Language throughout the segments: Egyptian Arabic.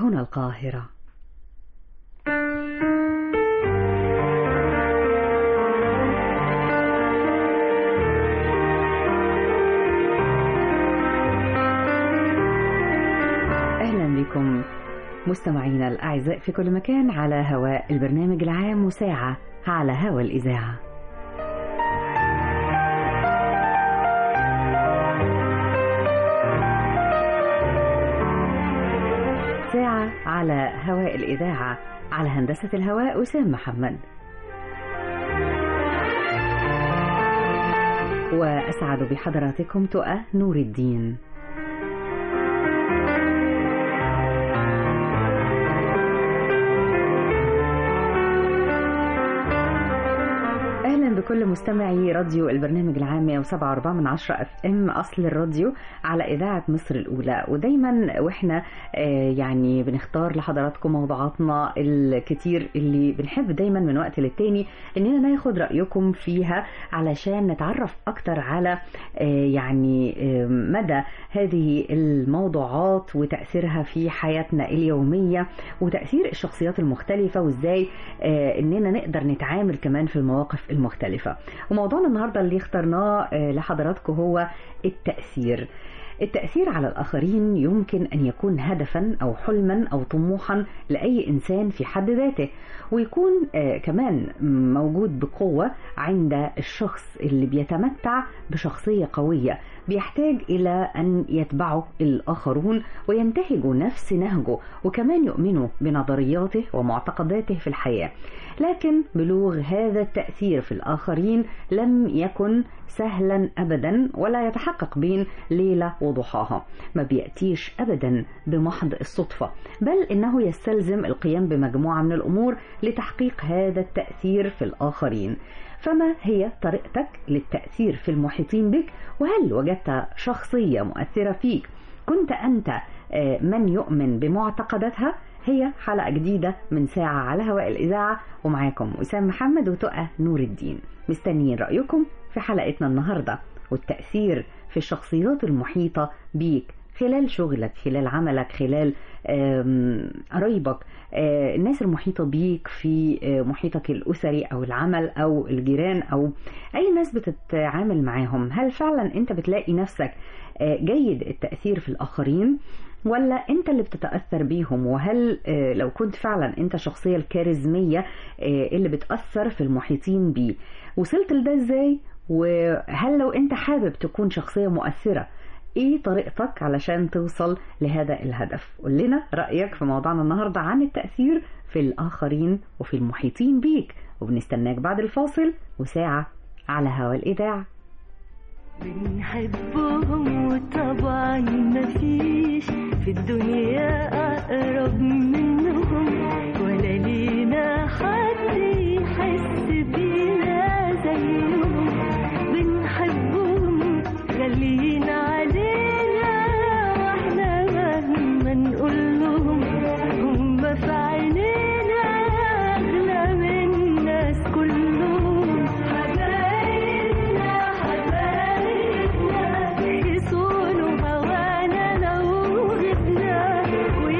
هنا القاهرة أهلا بكم مستمعينا الأعزاء في كل مكان على هواء البرنامج العام وساعة على هوا الإذاعة ساعة على هواء الإذاعة على هندسة الهواء وسام محمد وأسعد بحضراتكم تؤى نور الدين اهلا بكل مستمعي راديو البرنامج العام 107.4 من 10 اف ام اصل الراديو على اذاعه مصر الاولى ودايما واحنا آه يعني بنختار لحضراتكم موضوعاتنا الكتير اللي بنحب دايما من وقت للتاني اننا ناخد رايكم فيها علشان نتعرف اكتر على آه يعني آه مدى هذه الموضوعات وتاثيرها في حياتنا اليوميه وتاثير الشخصيات المختلفه وازاي اننا نقدر نتعامل كمان في المواقف المختلفة وموضوعنا النهاردة اللي اخترناه لحضراتكم هو التأثير التأثير على الآخرين يمكن أن يكون هدفا أو حلما أو طموحا لأي إنسان في حد ذاته ويكون كمان موجود بقوة عند الشخص اللي بيتمتع بشخصية قوية بيحتاج إلى أن يتبعه الآخرون وينتهجوا نفس نهجه وكمان يؤمنوا بنظرياته ومعتقداته في الحياة لكن بلوغ هذا التأثير في الآخرين لم يكن سهلا أبدا ولا يتحقق بين ليلة وضحاها ما بيأتيش أبدا بمحض الصدفة بل إنه يستلزم القيام بمجموعة من الأمور لتحقيق هذا التأثير في الآخرين فما هي طريقتك للتأثير في المحيطين بك وهل وجدت شخصية مؤثرة فيك كنت أنت من يؤمن بمعتقداتها هي حلقة جديدة من ساعة على هواء الإذاعة ومعاكم وسام محمد وتقى نور الدين مستنيين رأيكم في حلقتنا النهاردة والتأثير في الشخصيات المحيطة بيك خلال شغلك خلال عملك خلال قرايبك الناس المحيطة بيك في محيطك الأسري أو العمل أو الجيران أو أي ناس بتتعامل معاهم هل فعلا أنت بتلاقي نفسك جيد التأثير في الآخرين ولا انت اللي بتتاثر بيهم وهل لو كنت فعلا انت الشخصيه الكاريزميه اللي بتاثر في المحيطين بيه وصلت لده ازاي وهل لو انت حابب تكون شخصيه مؤثره ايه طريقتك علشان توصل لهذا الهدف قول لنا رايك في موضوعنا النهارده عن التاثير في الاخرين وفي المحيطين بيك وبنستناك بعد الفاصل وساعه على هوا الاذاعه بنحبهم وطبعا مفيش في الدنيا أقرب منهم ولا لينا حد يحس بينا زيهم بنحبهم غاليين علينا واحنا مهما نقول لهم هم في عينينا أغلى من الناس كلهم حبايبنا حبايبنا يصونوا هوانا لو غبنا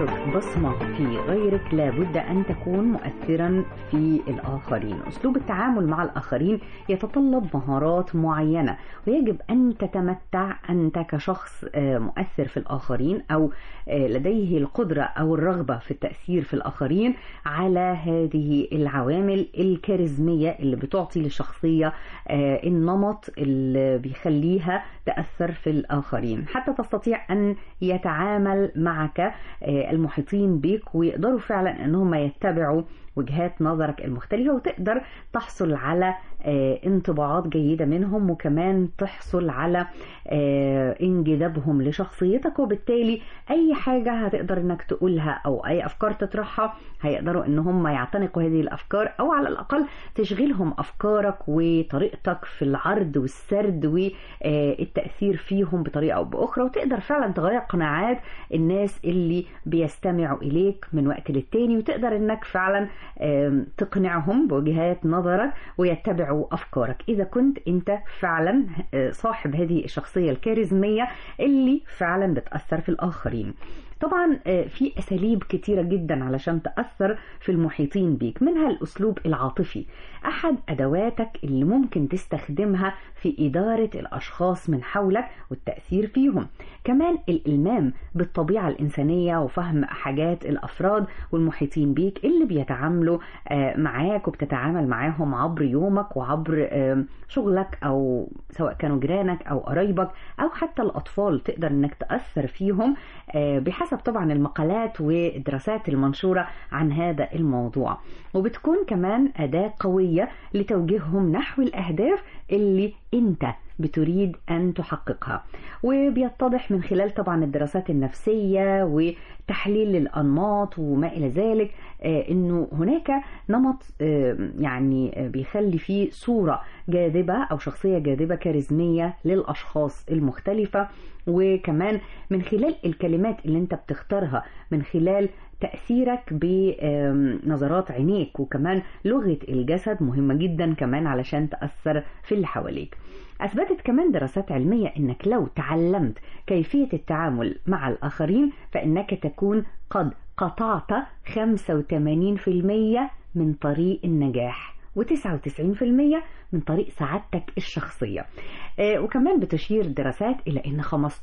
تترك بصمة في غيرك لابد أن تكون مؤثرا في الآخرين أسلوب التعامل مع الآخرين يتطلب مهارات معينة ويجب أن تتمتع أنت كشخص آه، مؤثر في الآخرين أو آه، لديه القدرة أو الرغبة في التأثير في الآخرين على هذه العوامل الكاريزمية اللي بتعطي للشخصية آه، النمط اللي بيخليها تأثر في الآخرين حتى تستطيع أن يتعامل معك آه، المحيطين بك ويقدروا فعلا أنهم يتبعوا وجهات نظرك المختلفة وتقدر تحصل على آه، انطباعات جيدة منهم وكمان تحصل على آه، انجذابهم لشخصيتك وبالتالي أي حاجة هتقدر انك تقولها أو أي أفكار تطرحها هيقدروا ان هم يعتنقوا هذه الأفكار أو على الأقل تشغلهم أفكارك وطريقتك في العرض والسرد والتأثير فيهم بطريقة أو بأخرى وتقدر فعلا تغير قناعات الناس اللي بيستمعوا إليك من وقت للتاني وتقدر انك فعلا آم، تقنعهم بوجهات نظرك ويتبعوا أفكارك إذا كنت أنت فعلا آه، صاحب هذه الشخصية الكاريزمية اللي فعلا بتأثر في الآخرين طبعا آه، في أساليب كتيرة جدا علشان تأثر في المحيطين بيك منها الأسلوب العاطفي أحد أدواتك اللي ممكن تستخدمها في إدارة الأشخاص من حولك والتأثير فيهم كمان الإلمام بالطبيعة الإنسانية وفهم حاجات الأفراد والمحيطين بيك اللي بيتعاملوا آه، معاك وبتتعامل معاهم عبر يومك وعبر آم، شغلك أو سواء كانوا جيرانك أو قرايبك أو حتى الأطفال تقدر إنك تأثر فيهم آه، بحسب طبعا المقالات والدراسات المنشورة عن هذا الموضوع وبتكون كمان أداة قوية لتوجيههم نحو الأهداف اللي أنت بتريد أن تحققها وبيتضح من خلال طبعا الدراسات النفسية وتحليل الأنماط وما إلى ذلك آه، أنه هناك نمط آه، يعني آه، بيخلي فيه صورة جاذبة أو شخصية جاذبة كاريزمية للأشخاص المختلفة وكمان من خلال الكلمات اللي انت بتختارها من خلال تأثيرك بنظرات عينيك وكمان لغة الجسد مهمة جدا كمان علشان تأثر في اللي حواليك أثبتت كمان دراسات علمية أنك لو تعلمت كيفية التعامل مع الآخرين فإنك تكون قد قطعت 85% من طريق النجاح و99% من طريق سعادتك الشخصية آه، وكمان بتشير دراسات إلى أن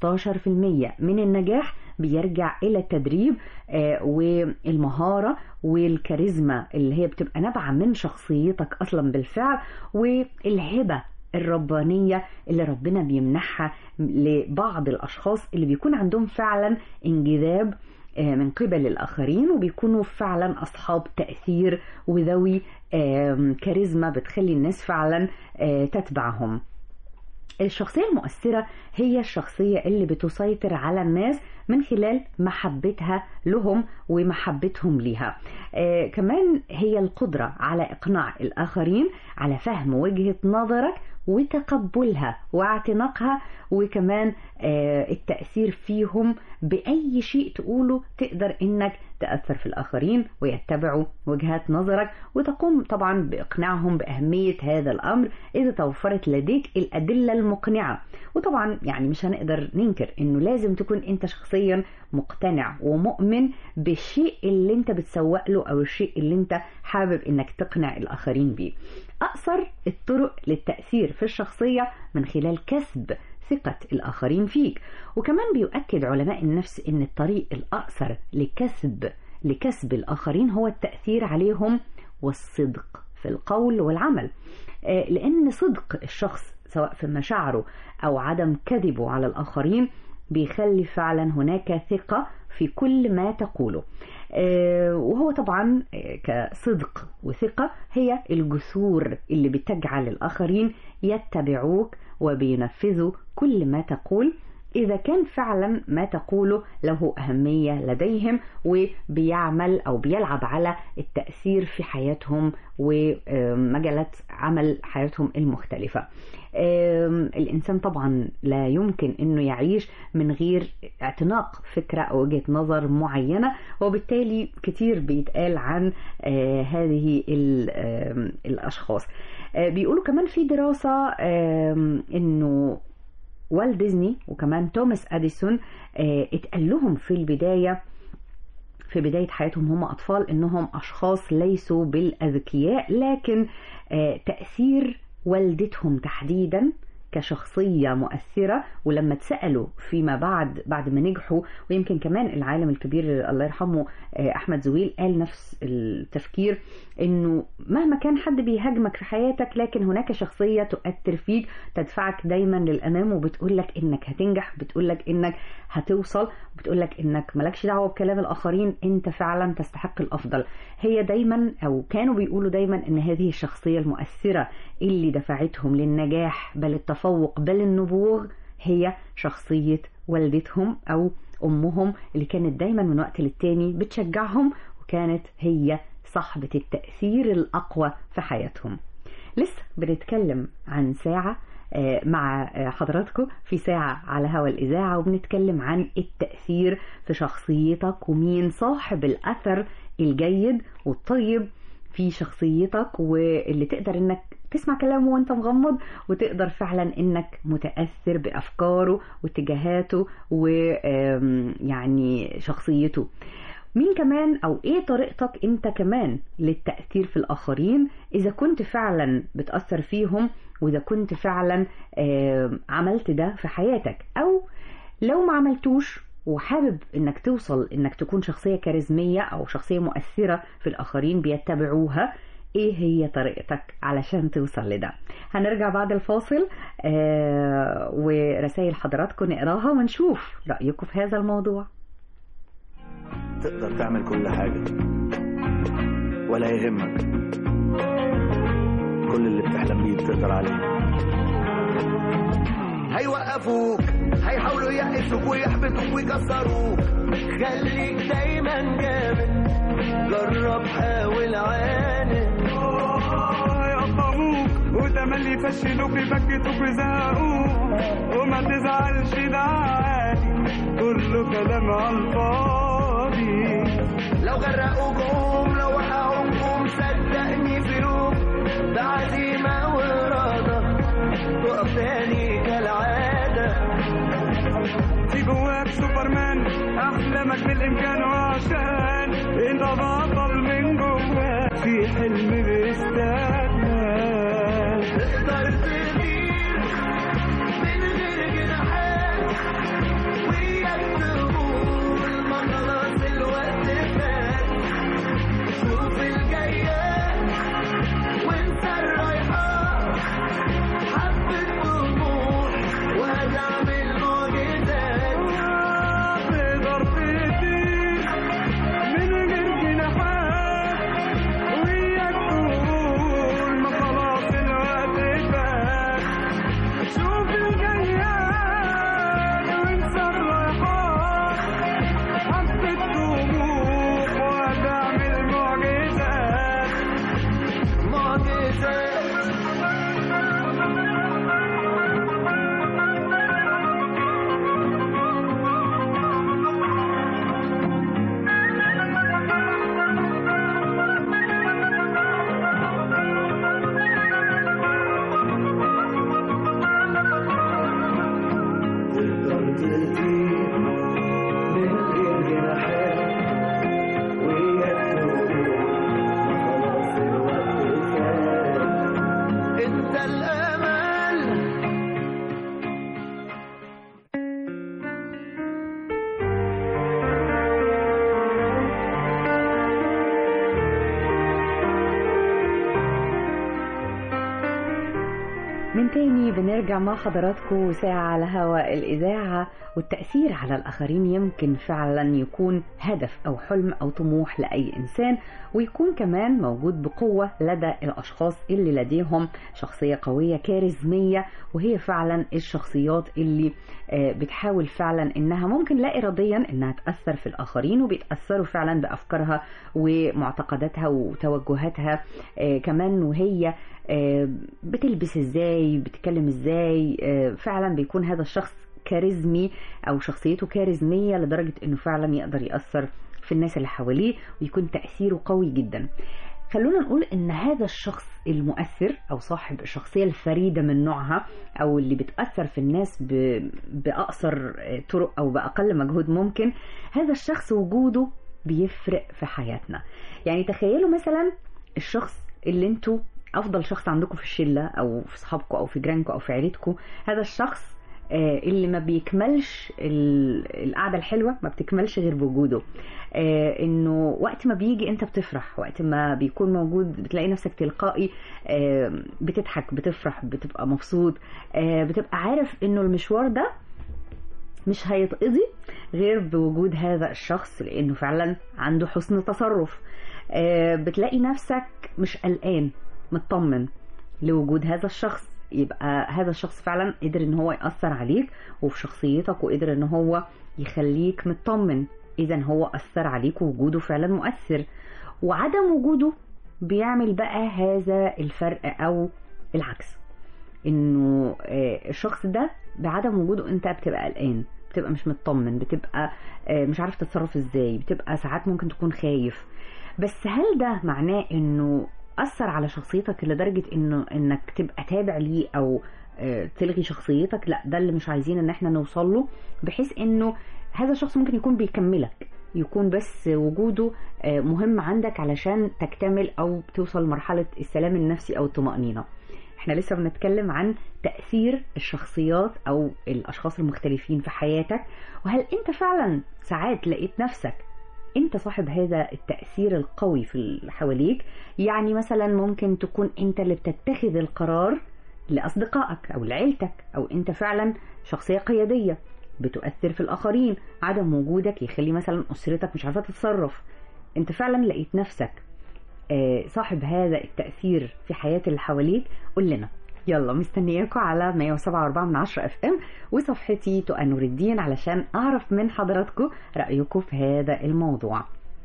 15% من النجاح بيرجع إلى التدريب آه، والمهارة والكاريزما اللي هي بتبقى نابعة من شخصيتك أصلا بالفعل والهبة الربانية اللي ربنا بيمنحها لبعض الأشخاص اللي بيكون عندهم فعلا انجذاب آه، من قبل الآخرين وبيكونوا فعلا أصحاب تأثير وذوي آم، كاريزما بتخلي الناس فعلا آه، تتبعهم الشخصية المؤثرة هي الشخصية اللي بتسيطر على الناس من خلال محبتها لهم ومحبتهم ليها آه كمان هي القدرة على إقناع الآخرين على فهم وجهة نظرك وتقبلها واعتناقها وكمان آه التأثير فيهم بأي شيء تقوله تقدر إنك تأثر في الآخرين ويتبعوا وجهات نظرك وتقوم طبعا بإقناعهم بأهمية هذا الأمر إذا توفرت لديك الأدلة المقنعة وطبعا يعني مش هنقدر ننكر إنه لازم تكون أنت شخصيا مقتنع ومؤمن بالشيء اللي أنت بتسوق له أو الشيء اللي أنت حابب إنك تقنع الآخرين بيه أقصر الطرق للتأثير في الشخصية من خلال كسب ثقة الآخرين فيك وكمان بيؤكد علماء النفس أن الطريق الأقصر لكسب لكسب الآخرين هو التأثير عليهم والصدق في القول والعمل آه، لأن صدق الشخص سواء في مشاعره أو عدم كذبه على الآخرين بيخلي فعلا هناك ثقة في كل ما تقوله آه، وهو طبعا آه، كصدق وثقة هي الجسور اللي بتجعل الآخرين يتبعوك وبينفذوا كل ما تقول إذا كان فعلا ما تقوله له أهمية لديهم وبيعمل أو بيلعب على التأثير في حياتهم ومجالات عمل حياتهم المختلفة آم، الإنسان طبعا لا يمكن أنه يعيش من غير اعتناق فكرة أو وجهة نظر معينة وبالتالي كتير بيتقال عن آه، هذه ال- آم، الأشخاص آه، بيقولوا كمان في دراسة آم، أنه والت ديزني وكمان توماس اديسون آه، اتقال لهم في البدايه في بداية حياتهم هم أطفال إنهم أشخاص ليسوا بالأذكياء لكن آه، تأثير والدتهم تحديدا كشخصية مؤثرة ولما اتسألوا فيما بعد بعد ما نجحوا ويمكن كمان العالم الكبير الله يرحمه آه، أحمد زويل قال نفس التفكير إنه مهما كان حد بيهاجمك في حياتك لكن هناك شخصية تؤثر فيك تدفعك دايما للأمام وبتقول لك إنك هتنجح بتقول لك إنك هتوصل بتقول لك إنك مالكش دعوة بكلام الآخرين أنت فعلا تستحق الأفضل هي دايما أو كانوا بيقولوا دايما إن هذه الشخصية المؤثرة اللي دفعتهم للنجاح بل التفوق بل النبوغ هي شخصية والدتهم أو أمهم اللي كانت دايما من وقت للتاني بتشجعهم وكانت هي صاحبة التأثير الأقوى في حياتهم لسه بنتكلم عن ساعة آه، مع آه، حضراتكم في ساعة على هوا الإذاعة وبنتكلم عن التأثير في شخصيتك ومين صاحب الأثر الجيد والطيب في شخصيتك واللي تقدر انك تسمع كلامه وانت مغمض وتقدر فعلا انك متأثر بأفكاره واتجاهاته ويعني شخصيته مين كمان او ايه طريقتك انت كمان للتأثير في الاخرين اذا كنت فعلا بتأثر فيهم واذا كنت فعلا آم، عملت ده في حياتك او لو ما عملتوش وحابب انك توصل انك تكون شخصية كاريزمية او شخصية مؤثرة في الاخرين بيتبعوها ايه هي طريقتك علشان توصل لده هنرجع بعد الفاصل آه ورسائل حضراتكم نقراها ونشوف رأيكم في هذا الموضوع تقدر تعمل كل حاجة ولا يهمك كل اللي بتحلم بيه بتقدر عليه هيوقفوك هيحاولوا يقسوك ويحبطوك ويكسروك خليك دايما جامد جرب حاول عاند يقطعوك وتملي يفشلوك يبكتوك ويزهقوك وما تزعلش ده عادي كله كلام على الفاضي لو غرقوكم لو وقعوكم صدقني فيروك بعزيمة وإرادة تقف تاني كالعادة في جواك سوبرمان احلامك بالامكان وعشان انت بطل من جواك في حلم بيستناك تقدر تطير من غير جناحات وياك تقول ما خلاص الوقت فات شوف الجايات وانسى الرايحات حبة طموح وهتعمل معجزات تقدر تطير من غير جناحات وياك تقول ما خلاص الوقت فات شوف الجياد وانسى الرايحات حبة طموح وهتعمل معجزات معجزات تقدر تطير من غير جناحات وياك تقول خلاص الوقت فات انت الامل من تاني بنرجع مع حضراتكم ساعة على هواء الإذاعة والتأثير على الآخرين يمكن فعلا يكون هدف أو حلم أو طموح لأي إنسان ويكون كمان موجود بقوة لدى الأشخاص اللي لديهم شخصية قوية كاريزمية وهي فعلا الشخصيات اللي آه، بتحاول فعلا إنها ممكن لا إراديا إنها تأثر في الآخرين وبيتأثروا فعلا بأفكارها ومعتقداتها وتوجهاتها آه، كمان وهي آه، بتلبس ازاي بتتكلم ازاي آه، فعلا بيكون هذا الشخص كاريزمي او شخصيته كاريزمية لدرجة انه فعلا يقدر يأثر في الناس اللي حواليه ويكون تأثيره قوي جدا خلونا نقول ان هذا الشخص المؤثر او صاحب الشخصية الفريدة من نوعها او اللي بتأثر في الناس ب... بأقصر آه، طرق او بأقل مجهود ممكن هذا الشخص وجوده بيفرق في حياتنا يعني تخيلوا مثلا الشخص اللي انتوا افضل شخص عندكم في الشله او في صحابكم او في جيرانكم او في عيلتكم هذا الشخص آه، اللي ما بيكملش ال- القعده الحلوه ما بتكملش غير بوجوده آه، انه وقت ما بيجي انت بتفرح وقت ما بيكون موجود بتلاقي نفسك تلقائي آه، بتضحك بتفرح بتبقى مبسوط آه، بتبقى عارف انه المشوار ده مش هيتقضي غير بوجود هذا الشخص لانه فعلا عنده حسن تصرف آه، بتلاقي نفسك مش قلقان مطمن لوجود هذا الشخص يبقى هذا الشخص فعلا قدر ان هو يأثر عليك وفي شخصيتك وقدر ان هو يخليك مطمن اذا هو أثر عليك ووجوده فعلا مؤثر وعدم وجوده بيعمل بقى هذا الفرق او العكس انه آه، الشخص ده بعدم وجوده انت بتبقى قلقان بتبقى مش مطمن بتبقى آه، مش عارف تتصرف ازاي بتبقى ساعات ممكن تكون خايف بس هل ده معناه انه اثر على شخصيتك لدرجه انه انك تبقى تابع ليه او آه، تلغي شخصيتك لا ده اللي مش عايزين ان احنا نوصل له بحيث انه هذا الشخص ممكن يكون بيكملك يكون بس وجوده آه، مهم عندك علشان تكتمل او توصل لمرحله السلام النفسي او الطمانينه احنا لسه بنتكلم عن تأثير الشخصيات او الاشخاص المختلفين في حياتك وهل انت فعلا ساعات لقيت نفسك انت صاحب هذا التأثير القوي في اللي حواليك يعني مثلا ممكن تكون انت اللي بتتخذ القرار لأصدقائك أو لعيلتك أو أنت فعلا شخصية قيادية بتؤثر في الآخرين عدم وجودك يخلي مثلا أسرتك مش عارفة تتصرف أنت فعلا لقيت نفسك آه، صاحب هذا التأثير في حياة اللي حواليك قول لنا يلا مستنياكم على 107.4 من 10 اف ام وصفحتي تقى نور الدين علشان اعرف من حضراتكم رايكم في هذا الموضوع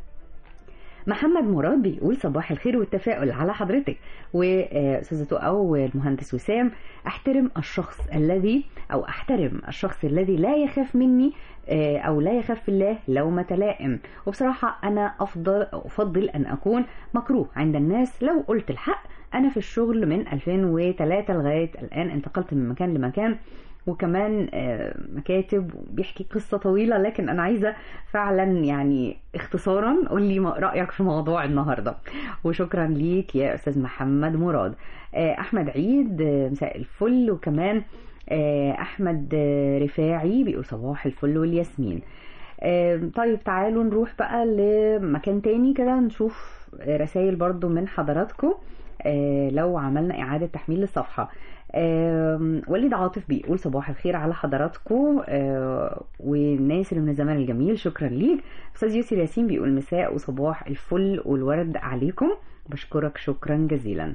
محمد مراد بيقول صباح الخير والتفاؤل على حضرتك واستاذة تقى والمهندس وسام احترم الشخص الذي او احترم الشخص الذي لا يخاف مني آه، او لا يخاف في الله لومة لائم وبصراحة انا افضل افضل ان اكون مكروه عند الناس لو قلت الحق انا في الشغل من 2003 لغاية الان انتقلت من مكان لمكان وكمان آه، مكاتب بيحكي قصة طويلة لكن أنا عايزة فعلا يعني اختصارا قول لي م- رأيك في موضوع النهاردة وشكرا ليك يا أستاذ محمد مراد آه، أحمد عيد آه، مساء الفل وكمان آه، أحمد آه، رفاعي بيقول صباح الفل والياسمين آه، طيب تعالوا نروح بقى لمكان تاني كده نشوف رسائل برضو من حضراتكم آه، لو عملنا إعادة تحميل للصفحة آم، وليد عاطف بيقول صباح الخير على حضراتكم آه، والناس اللي من الزمان الجميل شكرا ليك استاذ يوسف ياسين بيقول مساء وصباح الفل والورد عليكم بشكرك شكرا جزيلا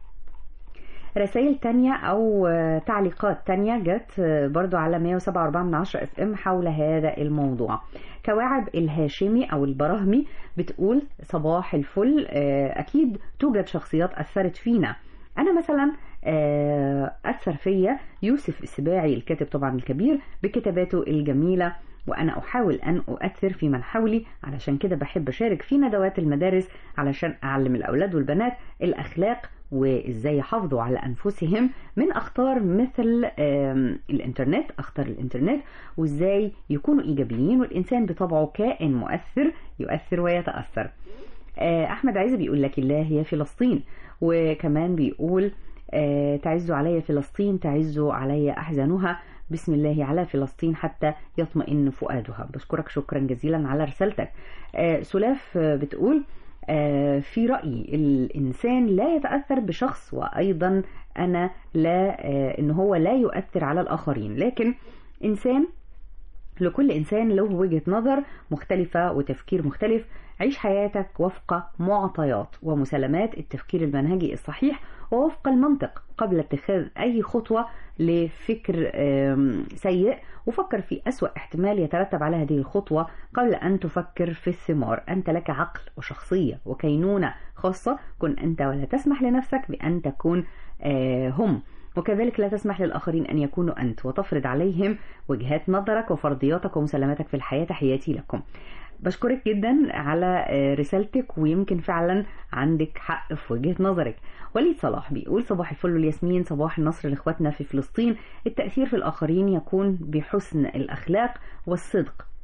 رسائل تانية أو آه، تعليقات تانية جت آه، برضو على 107.4 من 10 اف ام حول هذا الموضوع كواعب الهاشمي أو البراهمي بتقول صباح الفل آه، أكيد توجد شخصيات أثرت فينا أنا مثلا آه، أثر فيا يوسف السباعي الكاتب طبعا الكبير بكتاباته الجميلة وأنا أحاول أن أؤثر في من حولي علشان كده بحب أشارك في ندوات المدارس علشان أعلم الأولاد والبنات الأخلاق وإزاي يحافظوا على أنفسهم من أخطار مثل آم، الإنترنت أخطار الإنترنت وإزاي يكونوا إيجابيين والإنسان بطبعه كائن مؤثر يؤثر ويتأثر آه، أحمد عايز بيقول لك الله يا فلسطين وكمان بيقول آه، تعز علي فلسطين تعز علي أحزانها بسم الله على فلسطين حتى يطمئن فؤادها بشكرك شكرا جزيلا على رسالتك آه، سلاف آه، بتقول آه، في رأيي الإنسان لا يتأثر بشخص وأيضا أنا لا آه، إن هو لا يؤثر على الآخرين لكن إنسان لكل إنسان له وجهة نظر مختلفة وتفكير مختلف عيش حياتك وفق معطيات ومسلمات التفكير المنهجي الصحيح ووفق المنطق قبل اتخاذ أي خطوة لفكر آم، سيء وفكر في أسوأ احتمال يترتب على هذه الخطوة قبل أن تفكر في الثمار أنت لك عقل وشخصية وكينونة خاصة كن أنت ولا تسمح لنفسك بأن تكون آه، هم وكذلك لا تسمح للآخرين أن يكونوا أنت وتفرض عليهم وجهات نظرك وفرضياتك ومسلماتك في الحياة تحياتي لكم بشكرك جدا على آه، رسالتك ويمكن فعلا عندك حق في وجهة نظرك وليد صلاح بيقول صباح الفل والياسمين صباح النصر لاخواتنا في فلسطين التأثير في الآخرين يكون بحسن الأخلاق والصدق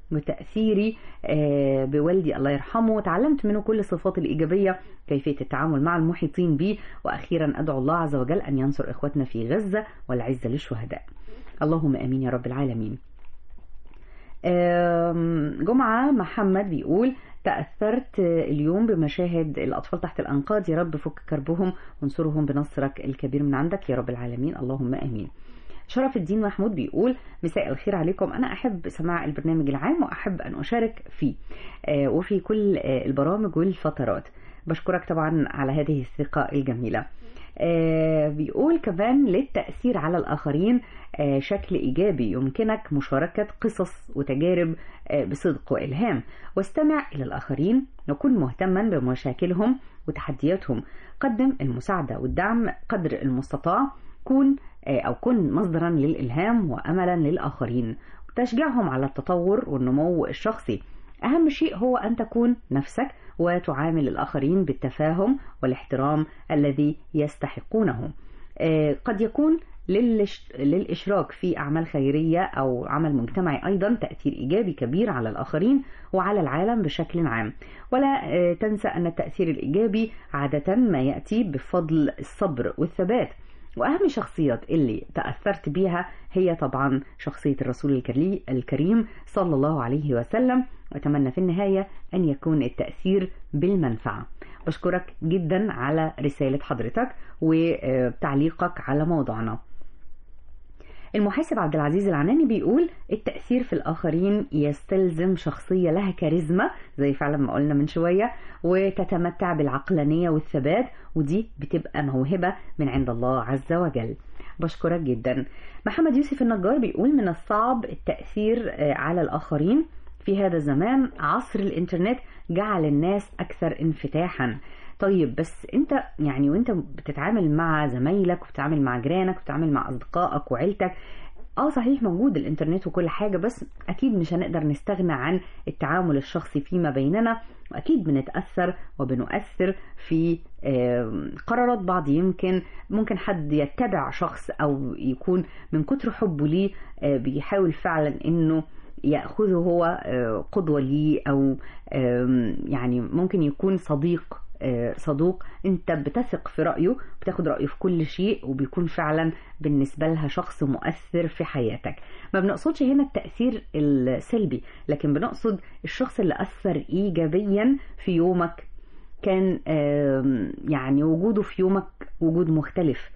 وتأثيري آه، بوالدي الله يرحمه تعلمت منه كل الصفات الإيجابية كيفية التعامل مع المحيطين بي وأخيرا أدعو الله عز وجل أن ينصر إخوتنا في غزة والعزة للشهداء اللهم آمين يا رب العالمين آم، جمعة محمد بيقول تأثرت اليوم بمشاهد الأطفال تحت الأنقاض يا رب فك كربهم وانصرهم بنصرك الكبير من عندك يا رب العالمين اللهم آمين شرف الدين محمود بيقول مساء الخير عليكم أنا أحب سماع البرنامج العام وأحب أن أشارك فيه آه، وفي كل آه، البرامج والفترات بشكرك طبعا على هذه الثقة الجميلة آه، بيقول كمان للتأثير على الآخرين آه، شكل إيجابي يمكنك مشاركة قصص وتجارب آه، بصدق وإلهام واستمع إلى الآخرين وكن مهتما بمشاكلهم وتحدياتهم قدم المساعدة والدعم قدر المستطاع كون آه، أو كن مصدرا للإلهام وأملا للآخرين وتشجعهم على التطور والنمو الشخصي أهم شيء هو أن تكون نفسك وتعامل الآخرين بالتفاهم والاحترام الذي يستحقونه آه، قد يكون للش- للإشراك في أعمال خيرية أو عمل مجتمعي أيضا تأثير إيجابي كبير على الآخرين وعلى العالم بشكل عام ولا آه، تنسى أن التأثير الإيجابي عادة ما يأتي بفضل الصبر والثبات وأهم شخصيات اللي تأثرت بيها هي طبعا شخصية الرسول الكري- الكريم صلى الله عليه وسلم وأتمنى في النهاية أن يكون التأثير بالمنفعة بشكرك جدا على رسالة حضرتك وتعليقك على موضوعنا المحاسب عبد العزيز العناني بيقول التأثير في الآخرين يستلزم شخصية لها كاريزما زي فعلا ما قلنا من شوية وتتمتع بالعقلانية والثبات ودي بتبقى موهبة من عند الله عز وجل بشكرك جدا محمد يوسف النجار بيقول من الصعب التأثير آه، على الآخرين في هذا الزمان عصر الإنترنت جعل الناس أكثر انفتاحا طيب بس انت يعني وانت بتتعامل مع زمايلك وبتتعامل مع جيرانك وبتتعامل مع اصدقائك وعيلتك اه صحيح موجود الانترنت وكل حاجة بس اكيد مش هنقدر نستغنى عن التعامل الشخصي فيما بيننا واكيد بنتأثر وبنؤثر في آم، قرارات بعض يمكن ممكن حد يتبع شخص او يكون من كتر حبه ليه آه، بيحاول فعلا انه ياخذه هو آه، قدوه ليه او آم، يعني ممكن يكون صديق آه، صدوق انت بتثق في رايه بتاخد رايه في كل شيء وبيكون فعلا بالنسبه لها شخص مؤثر في حياتك ما بنقصدش هنا التاثير السلبي لكن بنقصد الشخص اللي اثر ايجابيا في يومك كان آم، يعني وجوده في يومك وجود مختلف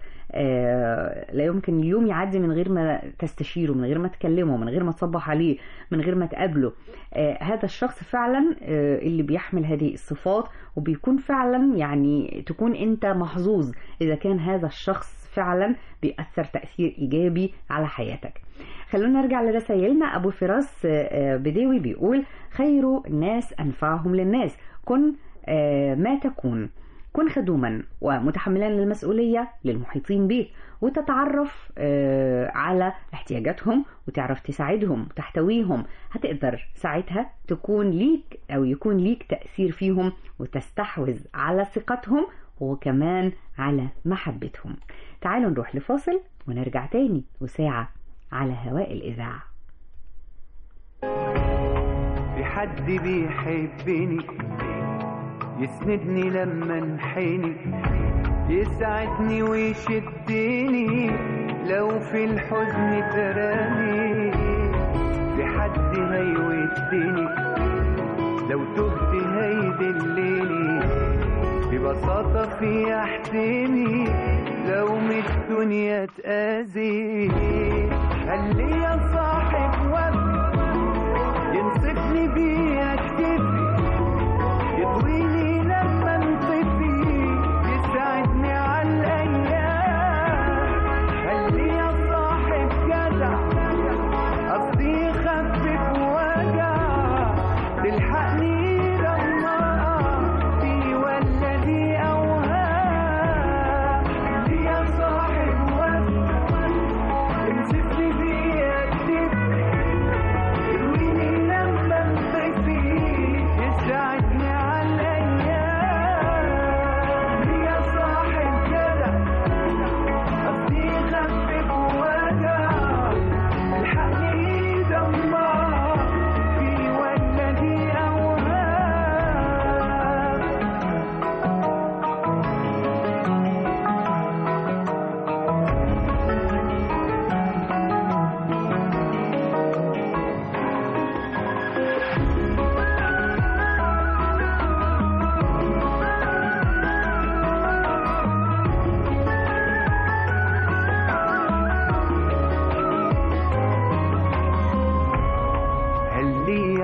آه، لا يمكن اليوم يعدي من غير ما تستشيره من غير ما تكلمه من غير ما تصبح عليه من غير ما تقابله آه، هذا الشخص فعلا آه، اللي بيحمل هذه الصفات وبيكون فعلا يعني تكون انت محظوظ اذا كان هذا الشخص فعلا بيأثر تأثير ايجابي على حياتك خلونا نرجع لرسائلنا ابو فراس آه، آه، بديوي بيقول خير الناس انفعهم للناس كن آه، ما تكون كن خدوما ومتحملا للمسؤولية للمحيطين بيك وتتعرف آه، على احتياجاتهم وتعرف تساعدهم وتحتويهم هتقدر ساعتها تكون ليك أو يكون ليك تأثير فيهم وتستحوذ على ثقتهم وكمان على محبتهم تعالوا نروح لفاصل ونرجع تاني وساعة على هواء الإذاعة في حد بيحبني يسندني لما انحني يسعدني ويشدني لو في الحزن تراني في حد هيودني لو تهت هيدلني ببساطة في احتمي لو من الدنيا تأذيني هل ليا صاحب وفي ينصفني بيه اكتفي يطويني لما انطفي يساعدني على الايام هل ليا صاحب جدع قصدي يخفف وجع تلحقني لما أقع في ولا دي اوهام ليا صاحب وفي يمسكني بيه اكتفي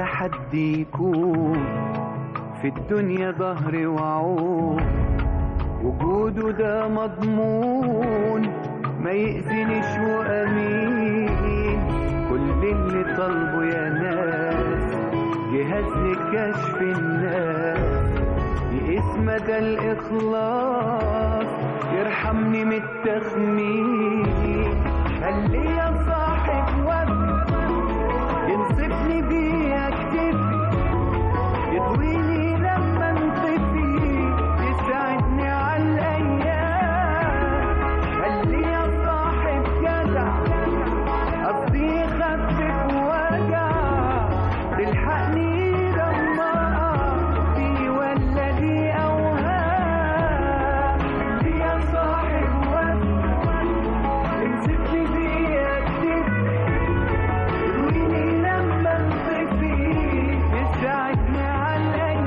حد يكون في الدنيا ظهر وعون وجوده ده مضمون ما يأذنش وأمين كل اللي طالبه يا ناس جهاز لكشف الناس يقيس مدى الإخلاص يرحمني من التخمين خلي يا صاحب وقت ينصفني بيه اكتفي يطويني لما انطفي يساعدني على الايام خلي يا صاحب جدع قصدي يخفف وجع تلحقني لما أقع في ولا دي اوهام خلي يا صاحب وقت امسكني بيه اكتفي ويني لما انطفي يساعدني على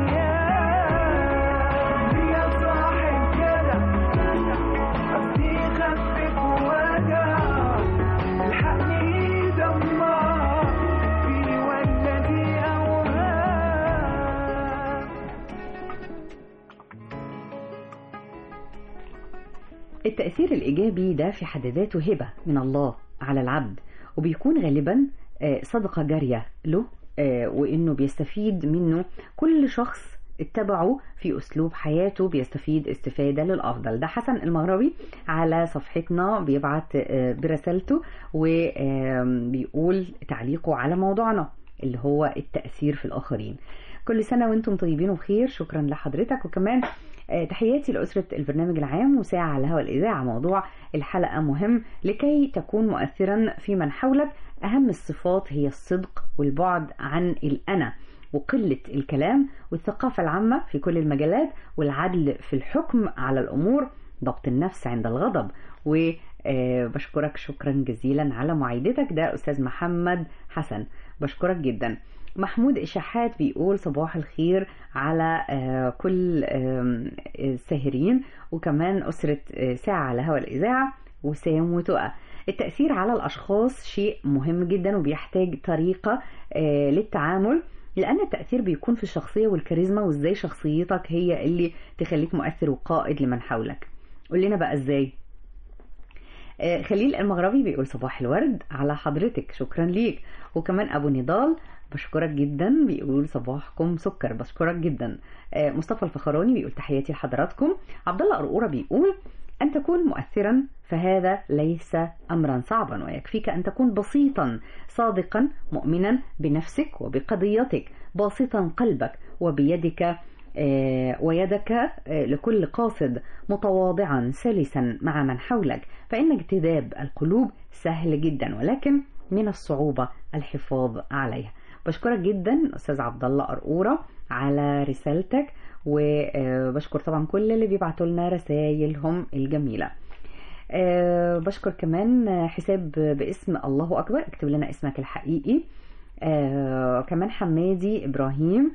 الايام يا صاحب كده قصدي يخفف وجع الحقني دمار في ولا دي اوهام التأثير الإيجابي ده في حد ذاته هبة من الله على العبد وبيكون غالبا آه، صدقة جارية له آه، وإنه بيستفيد منه كل شخص اتبعه في أسلوب حياته بيستفيد استفادة للأفضل ده حسن المغربي على صفحتنا بيبعت آه، برسالته وبيقول تعليقه على موضوعنا اللي هو التأثير في الآخرين كل سنة وانتم طيبين وبخير شكرا لحضرتك وكمان آه، تحياتي لأسرة البرنامج العام وساعة على هوا الإذاعة موضوع الحلقة مهم لكي تكون مؤثرا في من حولك أهم الصفات هي الصدق والبعد عن الأنا وقلة الكلام والثقافة العامة في كل المجالات والعدل في الحكم على الأمور ضبط النفس عند الغضب وبشكرك شكرا جزيلا على معايدتك ده أستاذ محمد حسن بشكرك جدا محمود إشاحات بيقول صباح الخير على آه، كل آم، الساهرين وكمان أسرة آه، ساعة على هوا الإذاعة وسام وتقى التأثير على الأشخاص شيء مهم جدا وبيحتاج طريقة آه، للتعامل لأن التأثير بيكون في الشخصية والكاريزما وإزاي شخصيتك هي اللي تخليك مؤثر وقائد لمن حولك قول لنا بقى إزاي آه، خليل المغربي بيقول صباح الورد على حضرتك شكرا ليك وكمان ابو نضال بشكرك جدا بيقول صباحكم سكر بشكرك جدا آه، مصطفى الفخراني بيقول تحياتي لحضراتكم عبد الله قرقوره بيقول ان تكون مؤثرا فهذا ليس امرا صعبا ويكفيك ان تكون بسيطا صادقا مؤمنا بنفسك وبقضيتك باسطا قلبك وبيدك آه، ويدك آه، لكل قاصد متواضعا سلسا مع من حولك فإن اجتذاب القلوب سهل جدا ولكن من الصعوبة الحفاظ عليها بشكرك جدا أستاذ عبد الله قرقورة على رسالتك وبشكر طبعا كل اللي بيبعتوا لنا رسائلهم الجميلة آه، بشكر كمان حساب باسم الله أكبر اكتب لنا اسمك الحقيقي آه، كمان حمادي إبراهيم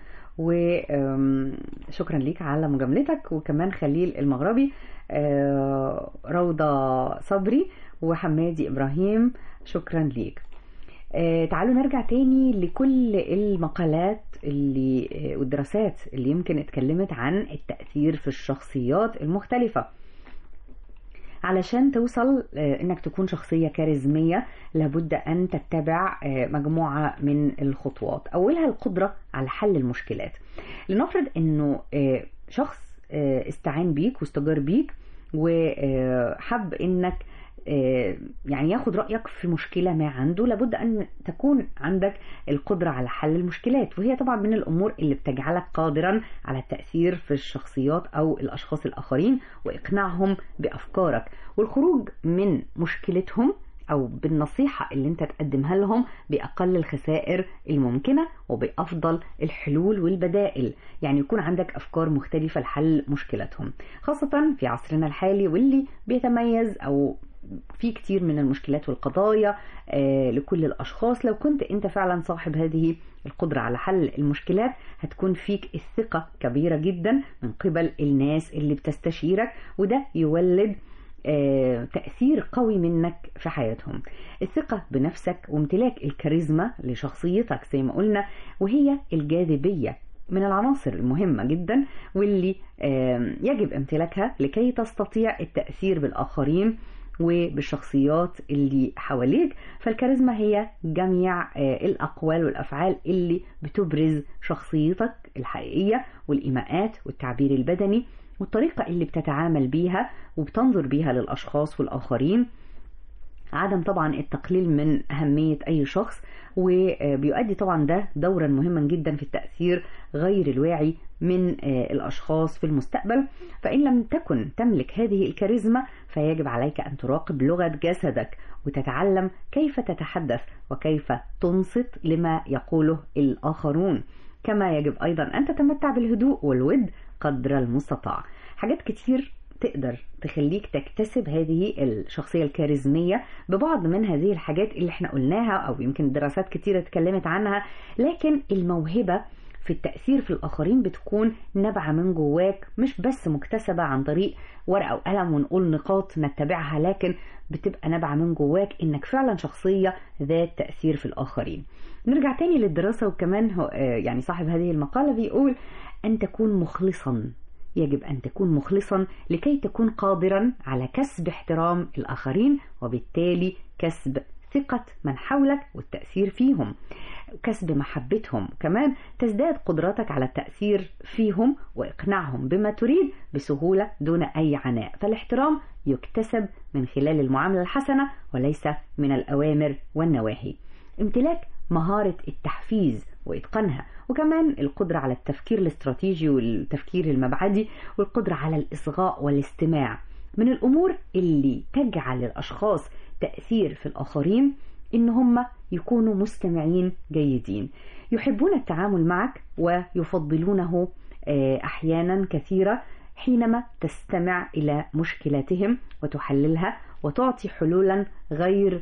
وشكرا ليك على مجاملتك وكمان خليل المغربي آه، روضة صبري وحمادي إبراهيم شكرا ليك آه، تعالوا نرجع تاني لكل المقالات اللي آه، والدراسات اللي يمكن اتكلمت عن التأثير في الشخصيات المختلفة علشان توصل آه، انك تكون شخصية كاريزمية لابد ان تتبع آه، مجموعة من الخطوات اولها القدرة على حل المشكلات لنفرض انه آه، شخص آه، استعان بيك واستجار بيك وحب انك آه، يعني ياخد رأيك في مشكلة ما عنده لابد أن تكون عندك القدرة على حل المشكلات وهي طبعا من الأمور اللي بتجعلك قادرا على التأثير في الشخصيات أو الأشخاص الآخرين وإقناعهم بأفكارك والخروج من مشكلتهم أو بالنصيحة اللي أنت تقدمها لهم بأقل الخسائر الممكنة وبأفضل الحلول والبدائل يعني يكون عندك أفكار مختلفة لحل مشكلتهم خاصة في عصرنا الحالي واللي بيتميز أو في كتير من المشكلات والقضايا آه، لكل الأشخاص لو كنت أنت فعلا صاحب هذه القدرة على حل المشكلات هتكون فيك الثقة كبيرة جدا من قبل الناس اللي بتستشيرك وده يولد آه، تأثير قوي منك في حياتهم الثقة بنفسك وامتلاك الكاريزما لشخصيتك زي ما قلنا وهي الجاذبية من العناصر المهمة جدا واللي آم، يجب امتلاكها لكي تستطيع التأثير بالآخرين وبالشخصيات اللي حواليك فالكاريزما هي جميع آه، الأقوال والأفعال اللي بتبرز شخصيتك الحقيقية والإيماءات والتعبير البدني والطريقة اللي بتتعامل بيها وبتنظر بيها للأشخاص والآخرين عدم طبعا التقليل من أهمية أي شخص وبيؤدي طبعا ده دورا مهما جدا في التأثير غير الواعي من آه، الأشخاص في المستقبل فإن لم تكن تملك هذه الكاريزما فيجب عليك أن تراقب لغة جسدك وتتعلم كيف تتحدث وكيف تنصت لما يقوله الآخرون كما يجب أيضا أن تتمتع بالهدوء والود قدر المستطاع حاجات كتير تقدر تخليك تكتسب هذه الشخصية الكاريزمية ببعض من هذه الحاجات اللي احنا قلناها أو يمكن دراسات كتيرة اتكلمت عنها لكن الموهبة في التأثير في الآخرين بتكون نابعة من جواك مش بس مكتسبة عن طريق ورقة وقلم ونقول نقاط نتبعها لكن بتبقى نابعة من جواك إنك فعلا شخصية ذات تأثير في الآخرين نرجع تاني للدراسة وكمان هو آه، يعني صاحب هذه المقالة بيقول أن تكون مخلصا يجب أن تكون مخلصا لكي تكون قادرا على كسب احترام الآخرين وبالتالي كسب ثقة من حولك والتأثير فيهم كسب محبتهم كمان تزداد قدرتك على التأثير فيهم وإقناعهم بما تريد بسهولة دون أي عناء فالاحترام يكتسب من خلال المعاملة الحسنة وليس من الأوامر والنواهي امتلاك مهارة التحفيز وإتقانها وكمان القدرة على التفكير الاستراتيجي والتفكير المبعدي والقدرة على الإصغاء والاستماع من الأمور اللي تجعل الأشخاص تأثير في الآخرين إن هم يكونوا مستمعين جيدين يحبون التعامل معك ويفضلونه آه، أحيانا كثيرة حينما تستمع إلى مشكلاتهم وتحللها وتعطي حلولا غير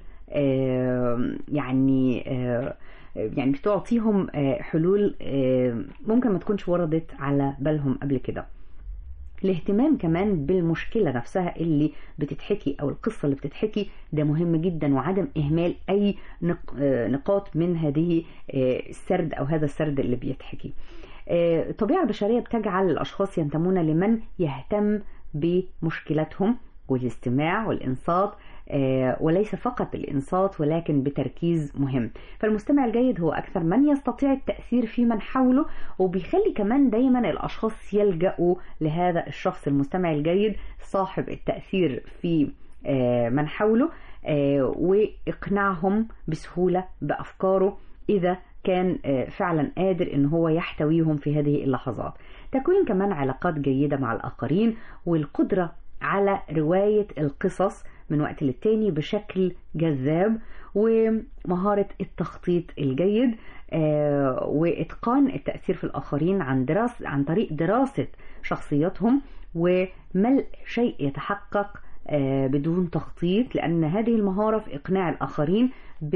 آه، يعني آه، يعني بتعطيهم آه، حلول آه، ممكن ما تكونش وردت على بالهم قبل كده الاهتمام كمان بالمشكلة نفسها اللي بتتحكي أو القصة اللي بتتحكي ده مهم جدا وعدم إهمال أي نق- آه، نقاط من هذه آه، السرد أو هذا السرد اللي بيتحكي آه، الطبيعة البشرية بتجعل الأشخاص ينتمون لمن يهتم بمشكلتهم والاستماع والإنصات آه، وليس فقط الإنصات ولكن بتركيز مهم فالمستمع الجيد هو أكثر من يستطيع التأثير في من حوله وبيخلي كمان دايما الأشخاص يلجأوا لهذا الشخص المستمع الجيد صاحب التأثير في آه، من حوله آه، وإقناعهم بسهولة بأفكاره إذا كان آه، فعلا قادر ان هو يحتويهم في هذه اللحظات تكوين كمان علاقات جيدة مع الآخرين والقدرة على رواية القصص من وقت للتاني بشكل جذاب ومهارة التخطيط الجيد آه، وإتقان التأثير في الآخرين عن دراسة عن طريق دراسة شخصياتهم وملء شيء يتحقق آه، بدون تخطيط لأن هذه المهارة في إقناع الآخرين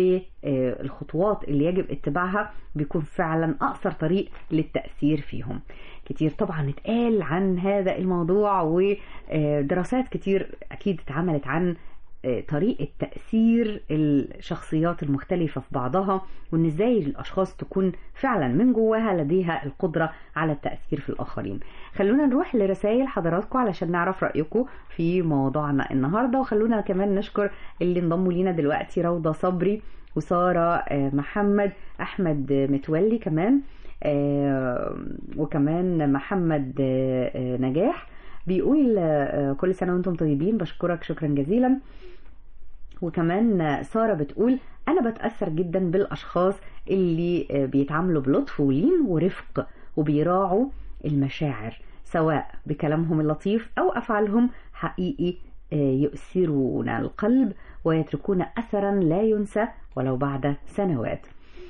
بالخطوات اللي يجب اتباعها بيكون فعلا أقصر طريق للتأثير فيهم كتير طبعا اتقال عن هذا الموضوع ودراسات كتير أكيد اتعملت عن آه، طريقة تأثير الشخصيات المختلفة في بعضها وإن إزاي الأشخاص تكون فعلا من جواها لديها القدرة على التأثير في الآخرين خلونا نروح لرسائل حضراتكم علشان نعرف رأيكم في موضوعنا النهاردة وخلونا كمان نشكر اللي انضموا لينا دلوقتي روضة صبري وسارة آه، محمد أحمد متولي كمان آه، وكمان محمد آه، آه، نجاح بيقول آه، كل سنة وانتم طيبين بشكرك شكرا جزيلا وكمان آه، سارة بتقول أنا بتأثر جدا بالأشخاص اللي آه، بيتعاملوا بلطف ولين ورفق وبيراعوا المشاعر سواء بكلامهم اللطيف أو أفعالهم حقيقي آه، يؤثرون القلب ويتركون أثرا لا ينسى ولو بعد سنوات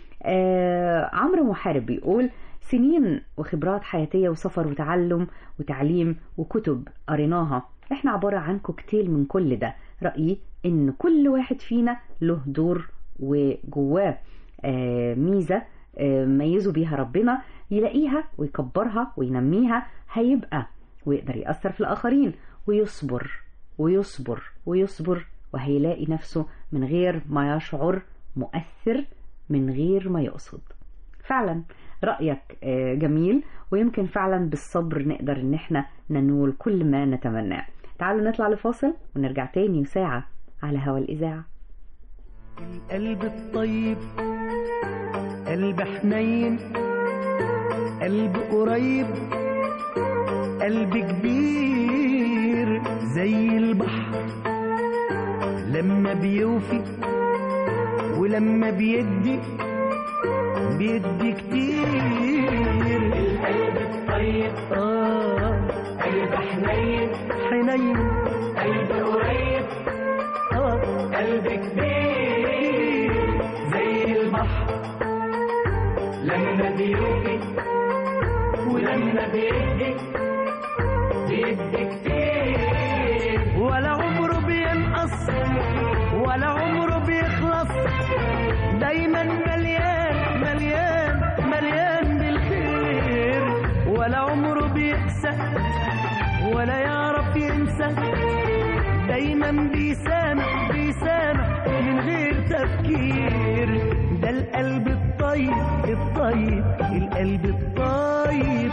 آه عمرو محارب بيقول سنين وخبرات حياتية وسفر وتعلم وتعليم وكتب قريناها احنا عبارة عن كوكتيل من كل ده رأيي ان كل واحد فينا له دور وجواه آه ميزة آه ميزه بيها ربنا يلاقيها ويكبرها وينميها هيبقى ويقدر يأثر في الآخرين ويصبر ويصبر ويصبر وهيلاقي نفسه من غير ما يشعر مؤثر من غير ما يقصد فعلا رأيك آه، جميل ويمكن فعلا بالصبر نقدر ان احنا ننول كل ما نتمناه تعالوا نطلع لفاصل ونرجع تاني وساعة على هوا الإذاعة القلب الطيب قلب حنين قلب قريب قلب كبير زي البحر لما بيوفي ولما بيدي بيدي كتير القلب الطيب اه قلب حنين حنين قلب قريب اه قلب كبير زي البحر لما بيوفي ولما بيدي بيدي كتير ولا عمره بينقص ولا عمره بيخلص دايما مليان مليان مليان بالخير ولا عمره بيقسى ولا يعرف ينسى دايما بيسامح بيسامح من غير تفكير ده القلب الطيب الطيب القلب الطيب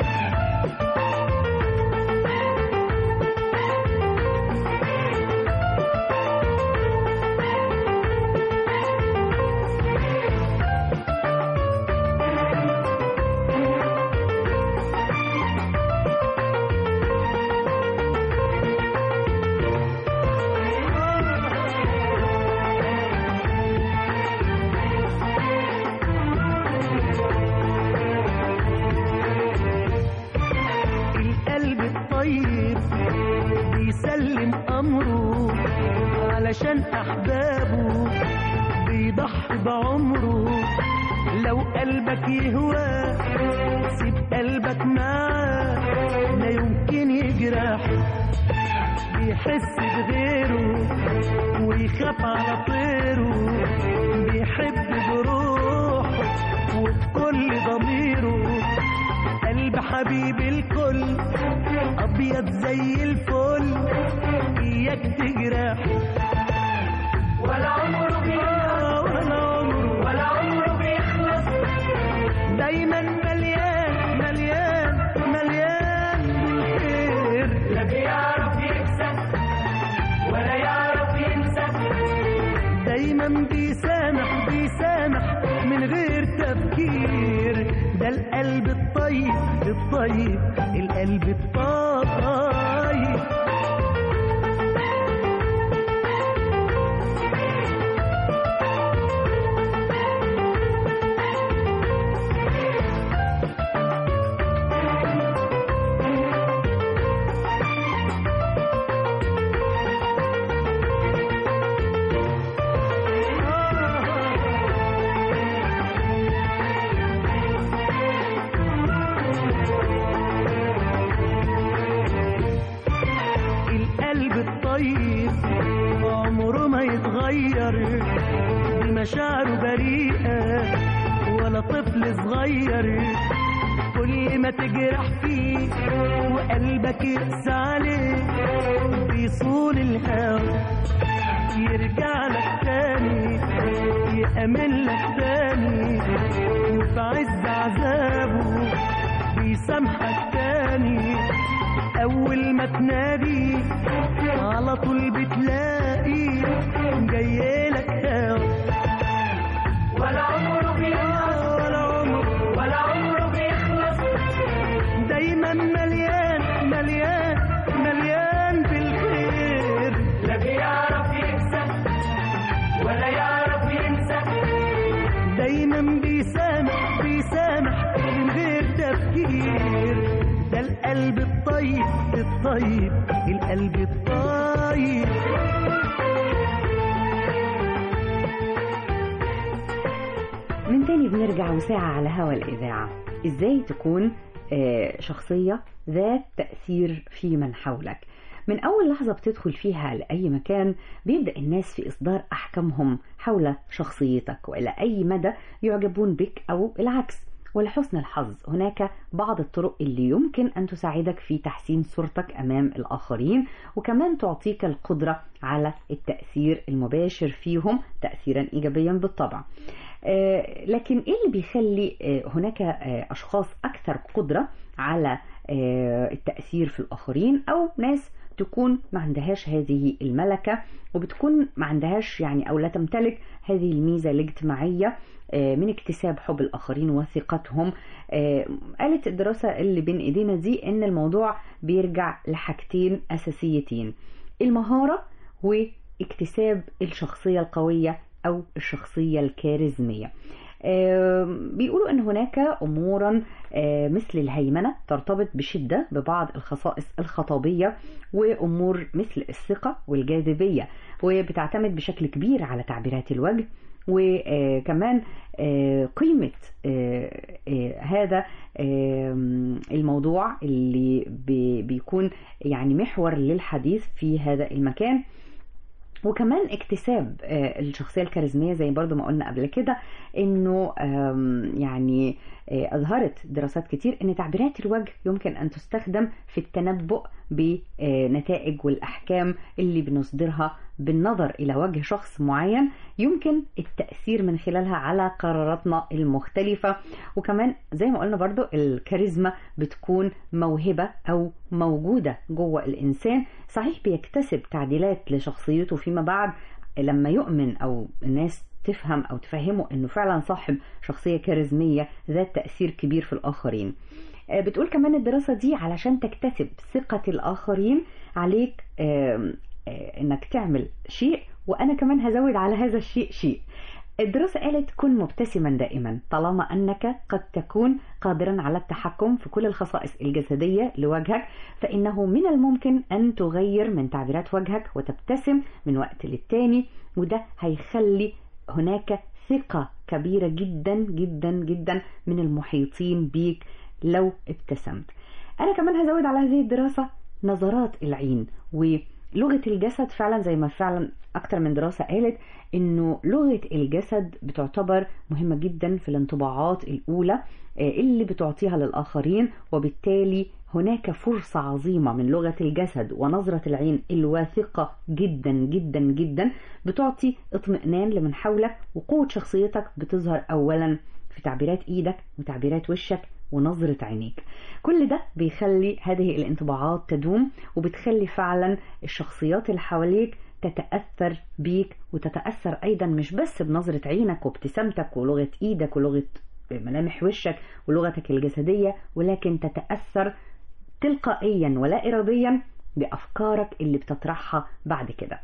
القلب الطيب بيسلم أمره علشان أحبابه بيضحي بعمره لو قلبك يهوى سيب قلبك معاه لا يمكن يجرح بيحس بغيره ويخاف على طيره بيحب بروحه وبكل ضميره قلب حبيب الكل ابيض زي الفل اياك تجرح ولا عمره بيخلص ولا عمره ولا عمره بيخلص دايما مليان مليان مليان بالخير لا بيعرف يكسب ولا يعرف ينسى دايما بيسامح بيسامح من غير تفكير ده القلب الطيب الطيب القلب الطيب القلب الطيب عمره ما يتغير بمشاعره بريئة ولا طفل صغير كل ما تجرح فيه وقلبك يقسى عليه بيصول الهوى يرجع لك تاني يأمن لك تاني وفي عز عذابه بيسامحك تاني أول ما تنادي على طول بتلاقي جايلك هوا ولا عمره بيخلص ولا عمره ولا عمره بيخلص دايما مليان مليان مليان بالخير لا بيعرف يكسب ولا يعرف ينسى دايما بيسامح بيسامح من غير تفكير ده القلب الطيب الطيب القلب الطيب من تاني بنرجع وساعة على هوا الإذاعة إزاي تكون آه، شخصية ذات تأثير في من حولك من أول لحظة بتدخل فيها لأي مكان بيبدأ الناس في إصدار أحكامهم حول شخصيتك وإلى أي مدى يعجبون بك أو العكس ولحسن الحظ هناك بعض الطرق اللي يمكن أن تساعدك في تحسين صورتك أمام الآخرين وكمان تعطيك القدرة على التأثير المباشر فيهم تأثيرا إيجابيا بالطبع آه، لكن ايه اللي بيخلي آه، هناك آه، اشخاص اكثر قدره على آه، التاثير في الاخرين او ناس تكون ما عندهاش هذه الملكه وبتكون ما عندهاش يعني او لا تمتلك هذه الميزه الاجتماعيه آه، من اكتساب حب الاخرين وثقتهم آه، قالت الدراسه اللي بين ايدينا دي ان الموضوع بيرجع لحاجتين اساسيتين المهاره واكتساب الشخصيه القويه أو الشخصية الكاريزمية آم، بيقولوا أن هناك أمورا آه، مثل الهيمنة ترتبط بشدة ببعض الخصائص الخطابية وأمور مثل الثقة والجاذبية وبتعتمد بشكل كبير على تعبيرات الوجه وكمان آه، قيمة آه، آه، هذا آم، الموضوع اللي بي- بيكون يعني محور للحديث في هذا المكان وكمان اكتساب آه، الشخصيه الكاريزميه زي برضو ما قلنا قبل كده انه آم، يعني آه، اظهرت دراسات كتير ان تعبيرات الوجه يمكن ان تستخدم في التنبؤ بنتائج والاحكام اللي بنصدرها بالنظر الى وجه شخص معين يمكن التاثير من خلالها على قراراتنا المختلفه وكمان زي ما قلنا برضو الكاريزما بتكون موهبه او موجوده جوه الانسان صحيح بيكتسب تعديلات لشخصيته فيما بعد لما يؤمن او الناس تفهم او تفهمه انه فعلا صاحب شخصيه كاريزميه ذات تاثير كبير في الاخرين آه، بتقول كمان الدراسه دي علشان تكتسب ثقه الاخرين عليك آم، آه، انك تعمل شيء وانا كمان هزود على هذا الشيء شيء الدراسة قالت كن مبتسما دائما طالما أنك قد تكون قادرا على التحكم في كل الخصائص الجسدية لوجهك فإنه من الممكن أن تغير من تعبيرات وجهك وتبتسم من وقت للتاني وده هيخلي هناك ثقة كبيرة جدا جدا جدا من المحيطين بيك لو ابتسمت أنا كمان هزود على هذه الدراسة نظرات العين ولغة الجسد فعلا زي ما فعلا أكتر من دراسة قالت إنه لغة الجسد بتعتبر مهمة جدا في الانطباعات الأولى آه، اللي بتعطيها للآخرين وبالتالي هناك فرصة عظيمة من لغة الجسد ونظرة العين الواثقة جدا جدا جدا بتعطي اطمئنان لمن حولك وقوة شخصيتك بتظهر أولا في تعبيرات إيدك وتعبيرات وشك ونظرة عينيك كل ده بيخلي هذه الانطباعات تدوم وبتخلي فعلا الشخصيات اللي حواليك تتأثر بيك وتتأثر أيضا مش بس بنظرة عينك وابتسامتك ولغة إيدك ولغة ملامح وشك ولغتك الجسدية ولكن تتأثر تلقائيا ولا إراديا بأفكارك اللي بتطرحها بعد كده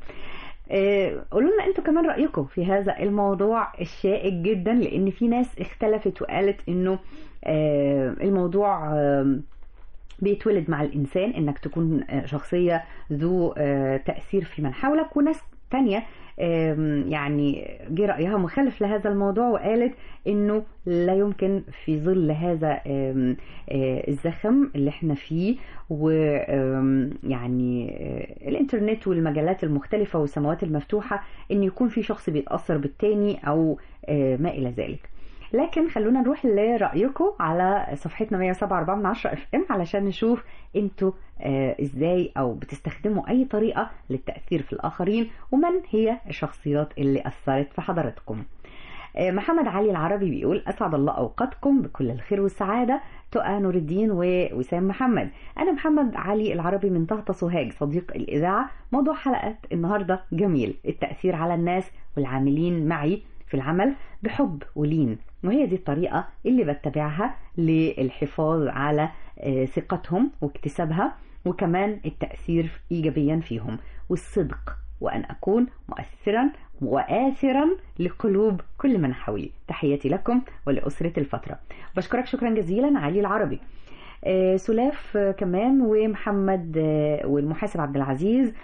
آه، قولوا لنا انتوا كمان رأيكم في هذا الموضوع الشائك جدا لان في ناس اختلفت وقالت انه آه، الموضوع آه، بيتولد مع الإنسان إنك تكون آه، شخصية ذو آه، تأثير في من حولك وناس تانية آم، يعني جه رأيها مخالف لهذا الموضوع وقالت إنه لا يمكن في ظل هذا آم، آه، الزخم اللي احنا فيه ويعني الإنترنت والمجالات المختلفة والسماوات المفتوحة إن يكون في شخص بيتأثر بالتاني أو آه، ما إلى ذلك لكن خلونا نروح لرأيكم على صفحتنا 107 من 10 اف ام علشان نشوف انتوا آه ازاي او بتستخدموا اي طريقة للتأثير في الآخرين ومن هي الشخصيات اللي أثرت في حضرتكم آه محمد علي العربي بيقول أسعد الله أوقاتكم بكل الخير والسعادة تقى نور الدين ووسام محمد أنا محمد علي العربي من طهطا سوهاج صديق الإذاعة موضوع حلقة النهاردة جميل التأثير على الناس والعاملين معي في العمل بحب ولين وهي دي الطريقة اللي بتبعها للحفاظ على آه، ثقتهم واكتسابها وكمان التأثير إيجابيا فيهم والصدق وأن أكون مؤثرا وآثرا لقلوب كل من حولي تحياتي لكم ولأسرة الفترة بشكرك شكرا جزيلا علي العربي آه، سلاف آه، كمان ومحمد آه، والمحاسب عبد العزيز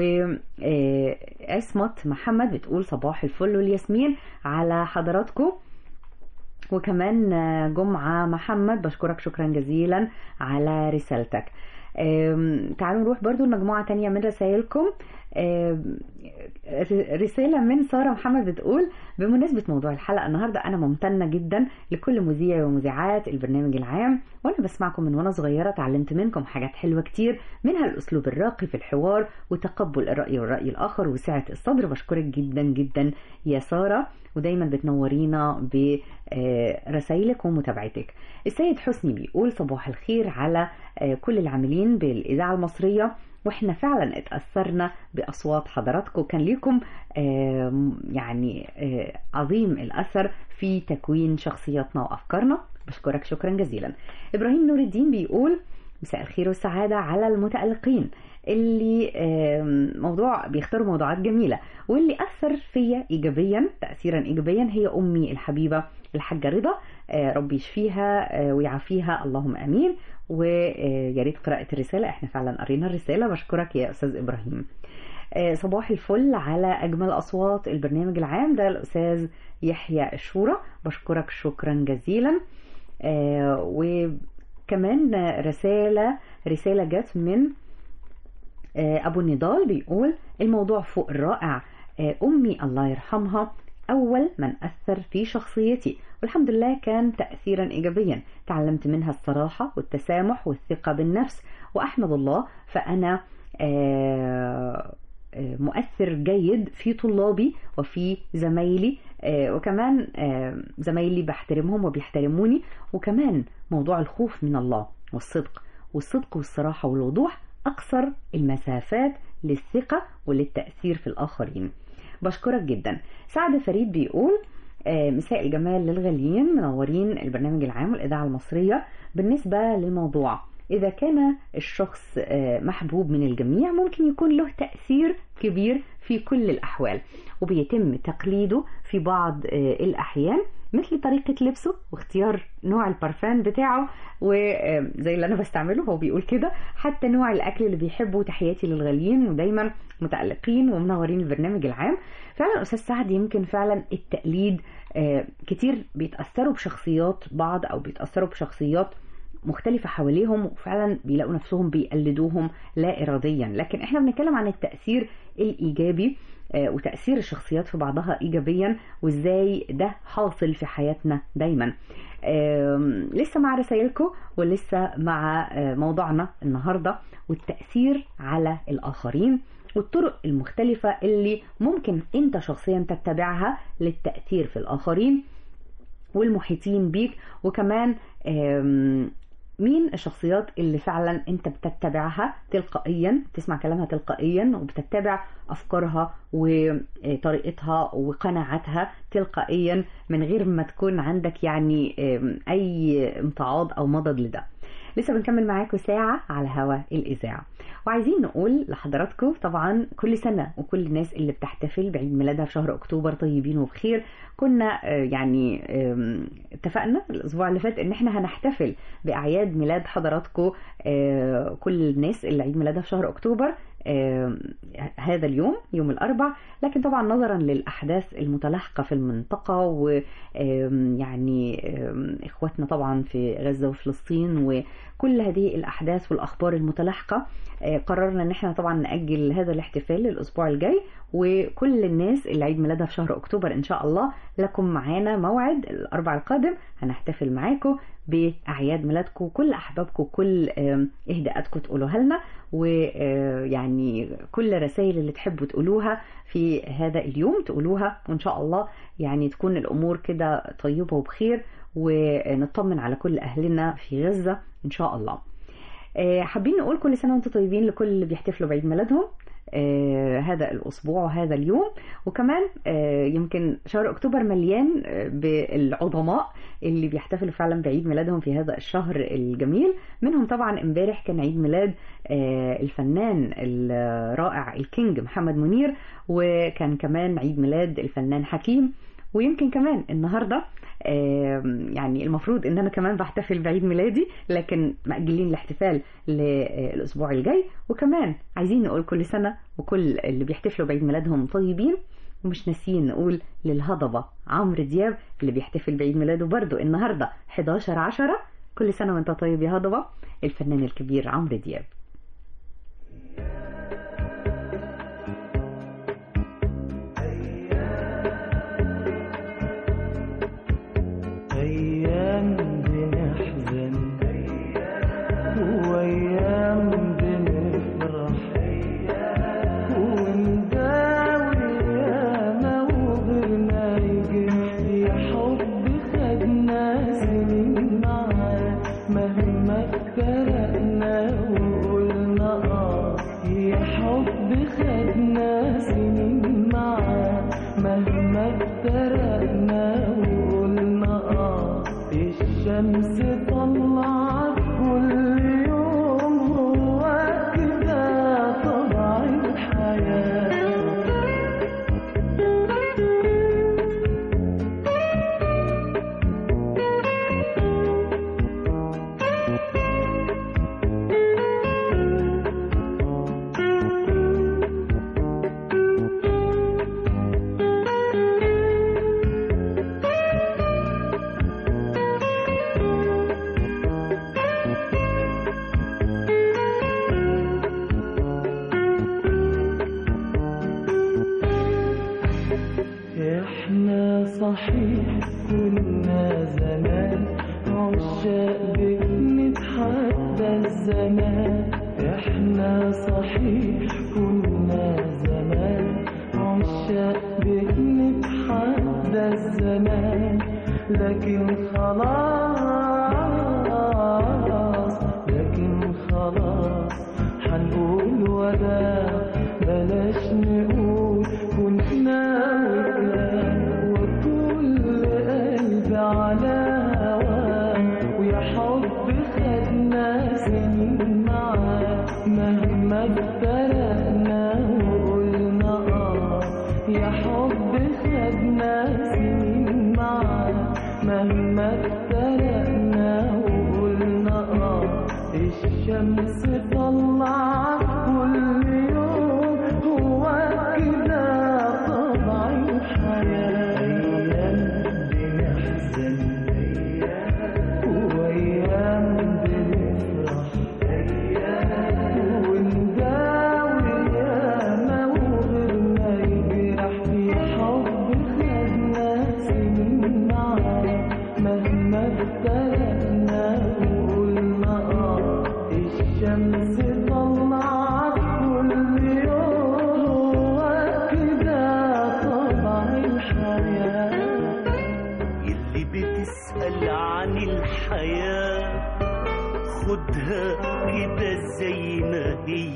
واسمت محمد بتقول صباح الفل والياسمين على حضراتكم وكمان آه، جمعة محمد بشكرك شكرا جزيلا على رسالتك آم، تعالوا نروح برضو لمجموعة تانية من رسائلكم آه، ر- رسالة من سارة محمد بتقول بمناسبة موضوع الحلقة النهاردة أنا ممتنة جدا لكل مذيع ومذيعات البرنامج العام وأنا بسمعكم من وأنا صغيرة اتعلمت منكم حاجات حلوة كتير منها الأسلوب الراقي في الحوار وتقبل الرأي والرأي الآخر وسعة الصدر بشكرك جدا جدا يا سارة ودايما بتنورينا برسائلك ومتابعتك السيد حسني بيقول صباح الخير على آه، كل العاملين بالإذاعة المصرية واحنا فعلا اتأثرنا بأصوات حضراتكم كان ليكم آم، يعني آه، عظيم الأثر في تكوين شخصياتنا وأفكارنا بشكرك شكرا جزيلا إبراهيم نور الدين بيقول مساء الخير والسعادة على المتألقين اللي آم، موضوع بيختاروا موضوعات جميلة واللي أثر فيا إيجابيا تأثيرا إيجابيا هي أمي الحبيبة الحاجة رضا آه، ربي يشفيها آه، ويعافيها اللهم امين ويا ريت قراءة الرسالة احنا فعلا قرينا الرسالة بشكرك يا استاذ ابراهيم آه، صباح الفل على اجمل اصوات البرنامج العام ده الاستاذ يحيى الشورى بشكرك شكرا جزيلا آه، وكمان رسالة رسالة جت من آه، أبو النضال بيقول الموضوع فوق الرائع آه، أمي الله يرحمها أول من أثر في شخصيتي والحمد لله كان تأثيرا إيجابيا تعلمت منها الصراحة والتسامح والثقة بالنفس وأحمد الله فأنا آه، آه، مؤثر جيد في طلابي وفي زمايلي آه، وكمان آه، زمايلي بحترمهم وبيحترموني وكمان موضوع الخوف من الله والصدق والصدق والصراحة والوضوح أقصر المسافات للثقة وللتأثير في الآخرين بشكرك جدا سعد فريد بيقول آه، مساء الجمال للغاليين منورين البرنامج العام والإذاعة المصرية بالنسبة للموضوع إذا كان الشخص آه، محبوب من الجميع ممكن يكون له تأثير كبير في كل الأحوال وبيتم تقليده في بعض آه، الأحيان مثل طريقة لبسه واختيار نوع البرفان بتاعه وزي اللي أنا بستعمله هو بيقول كده حتى نوع الأكل اللي بيحبه تحياتي للغاليين ودايما متألقين ومنورين البرنامج العام فعلا أستاذ سعد يمكن فعلا التقليد آه، كتير بيتأثروا بشخصيات بعض أو بيتأثروا بشخصيات مختلفة حواليهم وفعلا بيلاقوا نفسهم بيقلدوهم لا إراديا لكن احنا بنتكلم عن التأثير الإيجابي آه، وتأثير الشخصيات في بعضها إيجابيا وإزاي ده حاصل في حياتنا دايما آم، لسه مع رسائلكم ولسه مع آه، موضوعنا النهاردة والتأثير على الآخرين والطرق المختلفة اللي ممكن انت شخصيا تتبعها للتأثير في الآخرين والمحيطين بيك وكمان آم، مين الشخصيات اللي فعلا انت بتتبعها تلقائيا تسمع كلامها تلقائيا وبتتبع افكارها وطريقتها وقناعاتها تلقائيا من غير ما تكون عندك يعني آم، اي امتعاض او مضض لده لسه بنكمل معاكم ساعة على هوا الإذاعة وعايزين نقول لحضراتكم طبعا كل سنة وكل الناس اللي بتحتفل بعيد ميلادها في شهر أكتوبر طيبين وبخير كنا آه، يعني آم، اتفقنا الأسبوع اللي فات إن احنا هنحتفل بأعياد ميلاد حضراتكم آه، كل الناس اللي عيد ميلادها في شهر أكتوبر آم، هذا اليوم يوم الأربع لكن طبعا نظرا للأحداث المتلاحقة في المنطقة ويعني إخواتنا طبعا في غزة وفلسطين وكل هذه الأحداث والأخبار المتلاحقة آه، قررنا إن احنا طبعا نأجل هذا الاحتفال للأسبوع الجاي وكل الناس اللي عيد ميلادها في شهر أكتوبر إن شاء الله لكم معانا موعد الأربع القادم هنحتفل معاكم بأعياد ميلادكم كل أحبابكم كل آم، إهداءاتكم تقولوها لنا ويعني كل رسائل اللي تحبوا تقولوها في هذا اليوم تقولوها وإن شاء الله يعني تكون الأمور كده طيبة وبخير ونطمن على كل أهلنا في غزة إن شاء الله آه، حابين نقول كل سنة وانتم طيبين لكل اللي بيحتفلوا بعيد ميلادهم آه، هذا الأسبوع وهذا اليوم وكمان آه، يمكن شهر أكتوبر مليان آه، بالعظماء اللي بيحتفلوا فعلا بعيد ميلادهم في هذا الشهر الجميل منهم طبعا امبارح كان عيد ميلاد آه، الفنان الرائع الكينج محمد منير وكان كمان عيد ميلاد الفنان حكيم ويمكن كمان النهارده آم، يعني المفروض ان انا كمان بحتفل بعيد ميلادي لكن مأجلين الاحتفال للاسبوع الجاي وكمان عايزين نقول كل سنه وكل اللي بيحتفلوا بعيد ميلادهم طيبين ومش ناسيين نقول للهضبه عمرو دياب اللي بيحتفل بعيد ميلاده برضه النهارده 11 10 كل سنه وانت طيب يا هضبه الفنان الكبير عمرو دياب افترقنا وقلنا اه يا حب خدنا سنين معاه مهما افترقنا وقلنا اه الشمس طلعت كل يوم هو كده طبع الحياه احنا صحيح كنا زمان عشاق بنتحدى الزمان احنا صحيح كنا زمان عشاق بنتحدى الزمان لكن خلاص لكن خلاص حنقول ولا بلاش نقول كنا وكان وكل قلب على هواه ويا حب خدنا سنين معاه مهما افترقنا وقلنا اه يا حب خدنا سنين معاه مهما افترقنا وقلنا اه الشمس طلعت كل يوم هو كده طبع الحياة أيام بنحزن وأيام بنفرح ونداوي ياما وغيرنا يجرح في حب خدنا سنين معاه مهما افترقنا وقلنا اه الشمس طلعت كل يوم هو كده طبع الحياه اللي بتسأل عن الحياة خدها كده زي ما هي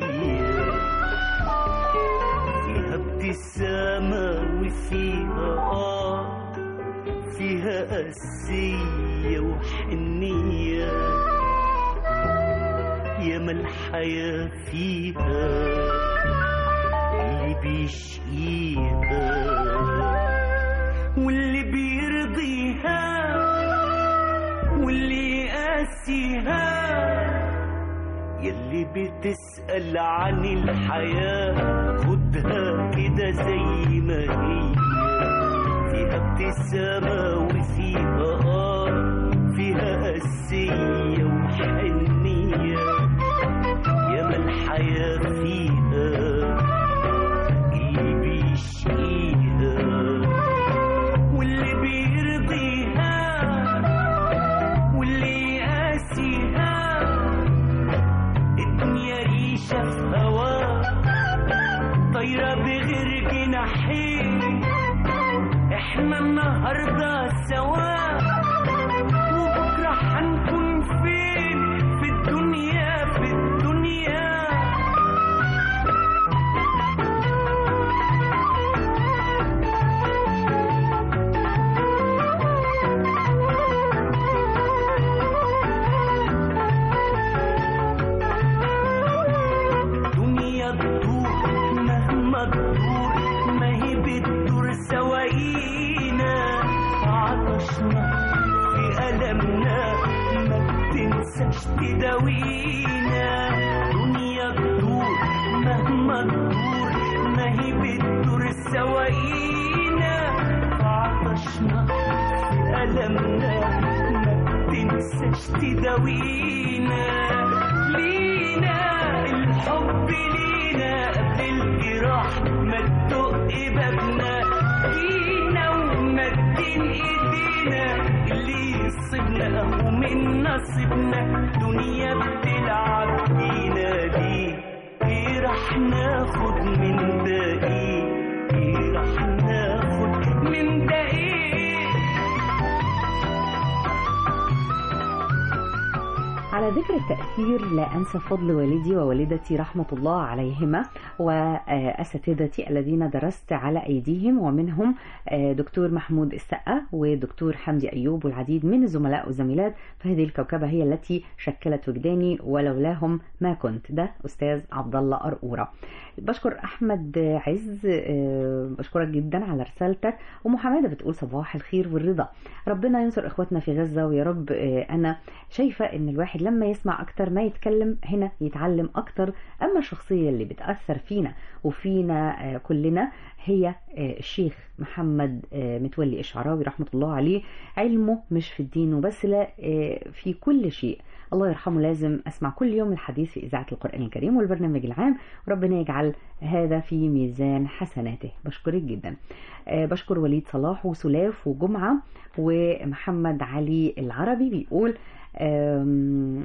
فيها ابتسامة وفيها آه فيها قسية وحنية ياما الحياة فيها اللي بيشقيها واللي بيرضيها واللي يقاسيها يلي بتسأل عن الحياة خدها كده زي ما هي فيها ابتسامة وفيها آه فيها قسية وحنية ياما الحياة فيها اللي بيشقيها واللي بيرضيها واللي يقاسيها الدنيا ريشة في هوا طايرة بغير جناحين احنا النهاردة سوا وبكرة هنكون فين في الدنيا في الدنيا دنيا تدور مهما تدور ما هي بتدور سواقينا عطشنا في ألمنا ما بتنساش تداوينا دنيا تدور مهما تدور ما هي بتدور سواقينا عطشنا في ألمنا ما بتنساش تداوينا لينا الحب لينا قبل الجراح ما تدق بابنا لينا ومدين ايدينا اللي يصيبنا اهو من نصيبنا دنيا بتلعب بينا ليه ايه راح ناخد من ده ايه ايه راح ناخد من ده ايه على ذكر التأثير لا أنسى فضل والدي ووالدتي رحمة الله عليهما وأساتذتي الذين درست على أيديهم ومنهم آه، دكتور محمود السقا ودكتور حمدي أيوب والعديد من الزملاء والزميلات فهذه الكوكبة هي التي شكلت وجداني ولولاهم ما كنت ده أستاذ عبد الله أرقورة بشكر أحمد عز آه، بشكرك جدا على رسالتك أم حمادة بتقول صباح الخير والرضا ربنا ينصر إخواتنا في غزة ويا رب آه، أنا شايفة إن الواحد لما يسمع أكتر ما يتكلم هنا يتعلم أكتر أما الشخصية اللي بتأثر فينا وفينا آه، كلنا هي آه، الشيخ محمد آه، متولي الشعراوي رحمة الله عليه علمه مش في الدين وبس لا آه، في كل شيء الله يرحمه لازم أسمع كل يوم الحديث في إذاعة القرآن الكريم والبرنامج العام وربنا يجعل هذا في ميزان حسناته بشكرك جدا آه، بشكر وليد صلاح وسلاف وجمعة ومحمد علي العربي بيقول آم،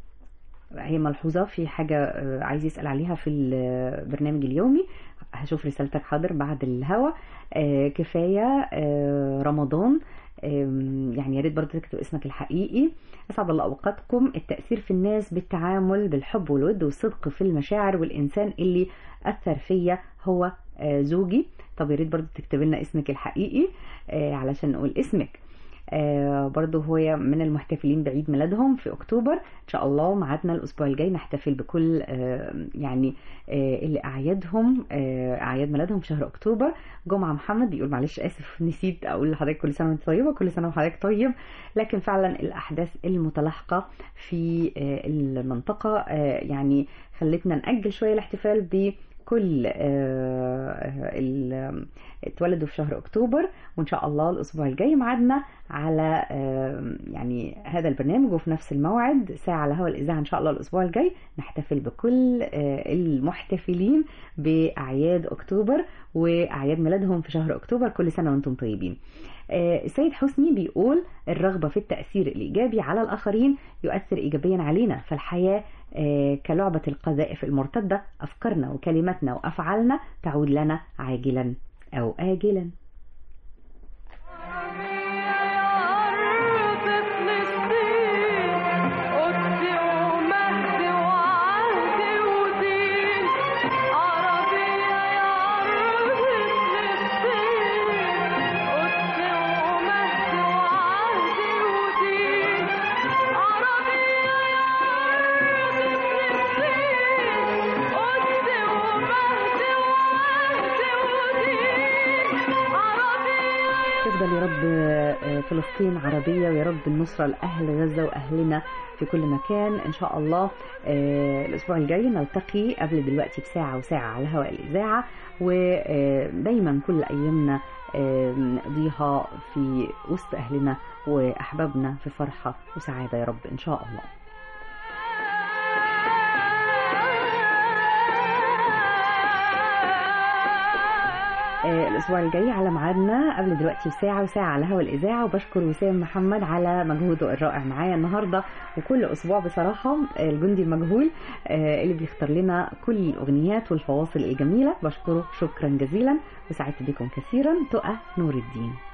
هي ملحوظة في حاجة آه، عايز يسأل عليها في البرنامج اليومي هشوف رسالتك حاضر بعد الهوا آه، كفاية آه، رمضان آم، يعني يا ريت برضه تكتب اسمك الحقيقي اسعد الله اوقاتكم التاثير في الناس بالتعامل بالحب والود والصدق في المشاعر والانسان اللي اثر فيا هو آه، زوجي طب يا ريت برضه تكتب لنا اسمك الحقيقي آه، علشان نقول اسمك آه برضه هو من المحتفلين بعيد ميلادهم في اكتوبر ان شاء الله ميعادنا الاسبوع الجاي نحتفل بكل آه يعني آه اللي اعيادهم آه اعياد ميلادهم في شهر اكتوبر جمعه محمد بيقول معلش اسف نسيت اقول لحضرتك كل سنه وانت طيبه كل سنه وحضرتك طيب لكن فعلا الاحداث المتلاحقه في آه المنطقه آه يعني خلتنا ناجل شويه الاحتفال ب كل آه، ال- اتولدوا في شهر اكتوبر وان شاء الله الاسبوع الجاي ميعادنا على آه، يعني هذا البرنامج وفي نفس الموعد ساعه على هوا الاذاعه ان شاء الله الاسبوع الجاي نحتفل بكل آه، المحتفلين باعياد اكتوبر واعياد ميلادهم في شهر اكتوبر كل سنه وانتم طيبين آه، السيد حسني بيقول الرغبة في التأثير الإيجابي على الآخرين يؤثر إيجابيا علينا فالحياة آه، كلعبة القذائف المرتدة أفكارنا وكلماتنا وأفعالنا تعود لنا عاجلا أو آجلا تفضل يا رب آه، فلسطين عربية ويا رب النصرة لأهل غزة وأهلنا في كل مكان إن شاء الله آه، الأسبوع الجاي نلتقي قبل دلوقتي بساعة وساعة على هواء الإذاعة ودايما كل أيامنا آه، نقضيها في وسط أهلنا وأحبابنا في فرحة وسعادة يا رب إن شاء الله آه، الاسبوع الجاي على ميعادنا قبل دلوقتي بساعه وساعه على هوا الاذاعه وبشكر وسام محمد على مجهوده الرائع معايا النهارده وكل اسبوع بصراحه آه، الجندي المجهول آه، اللي بيختار لنا كل الاغنيات والفواصل الجميله بشكره شكرا جزيلا وسعدت بكم كثيرا تقى نور الدين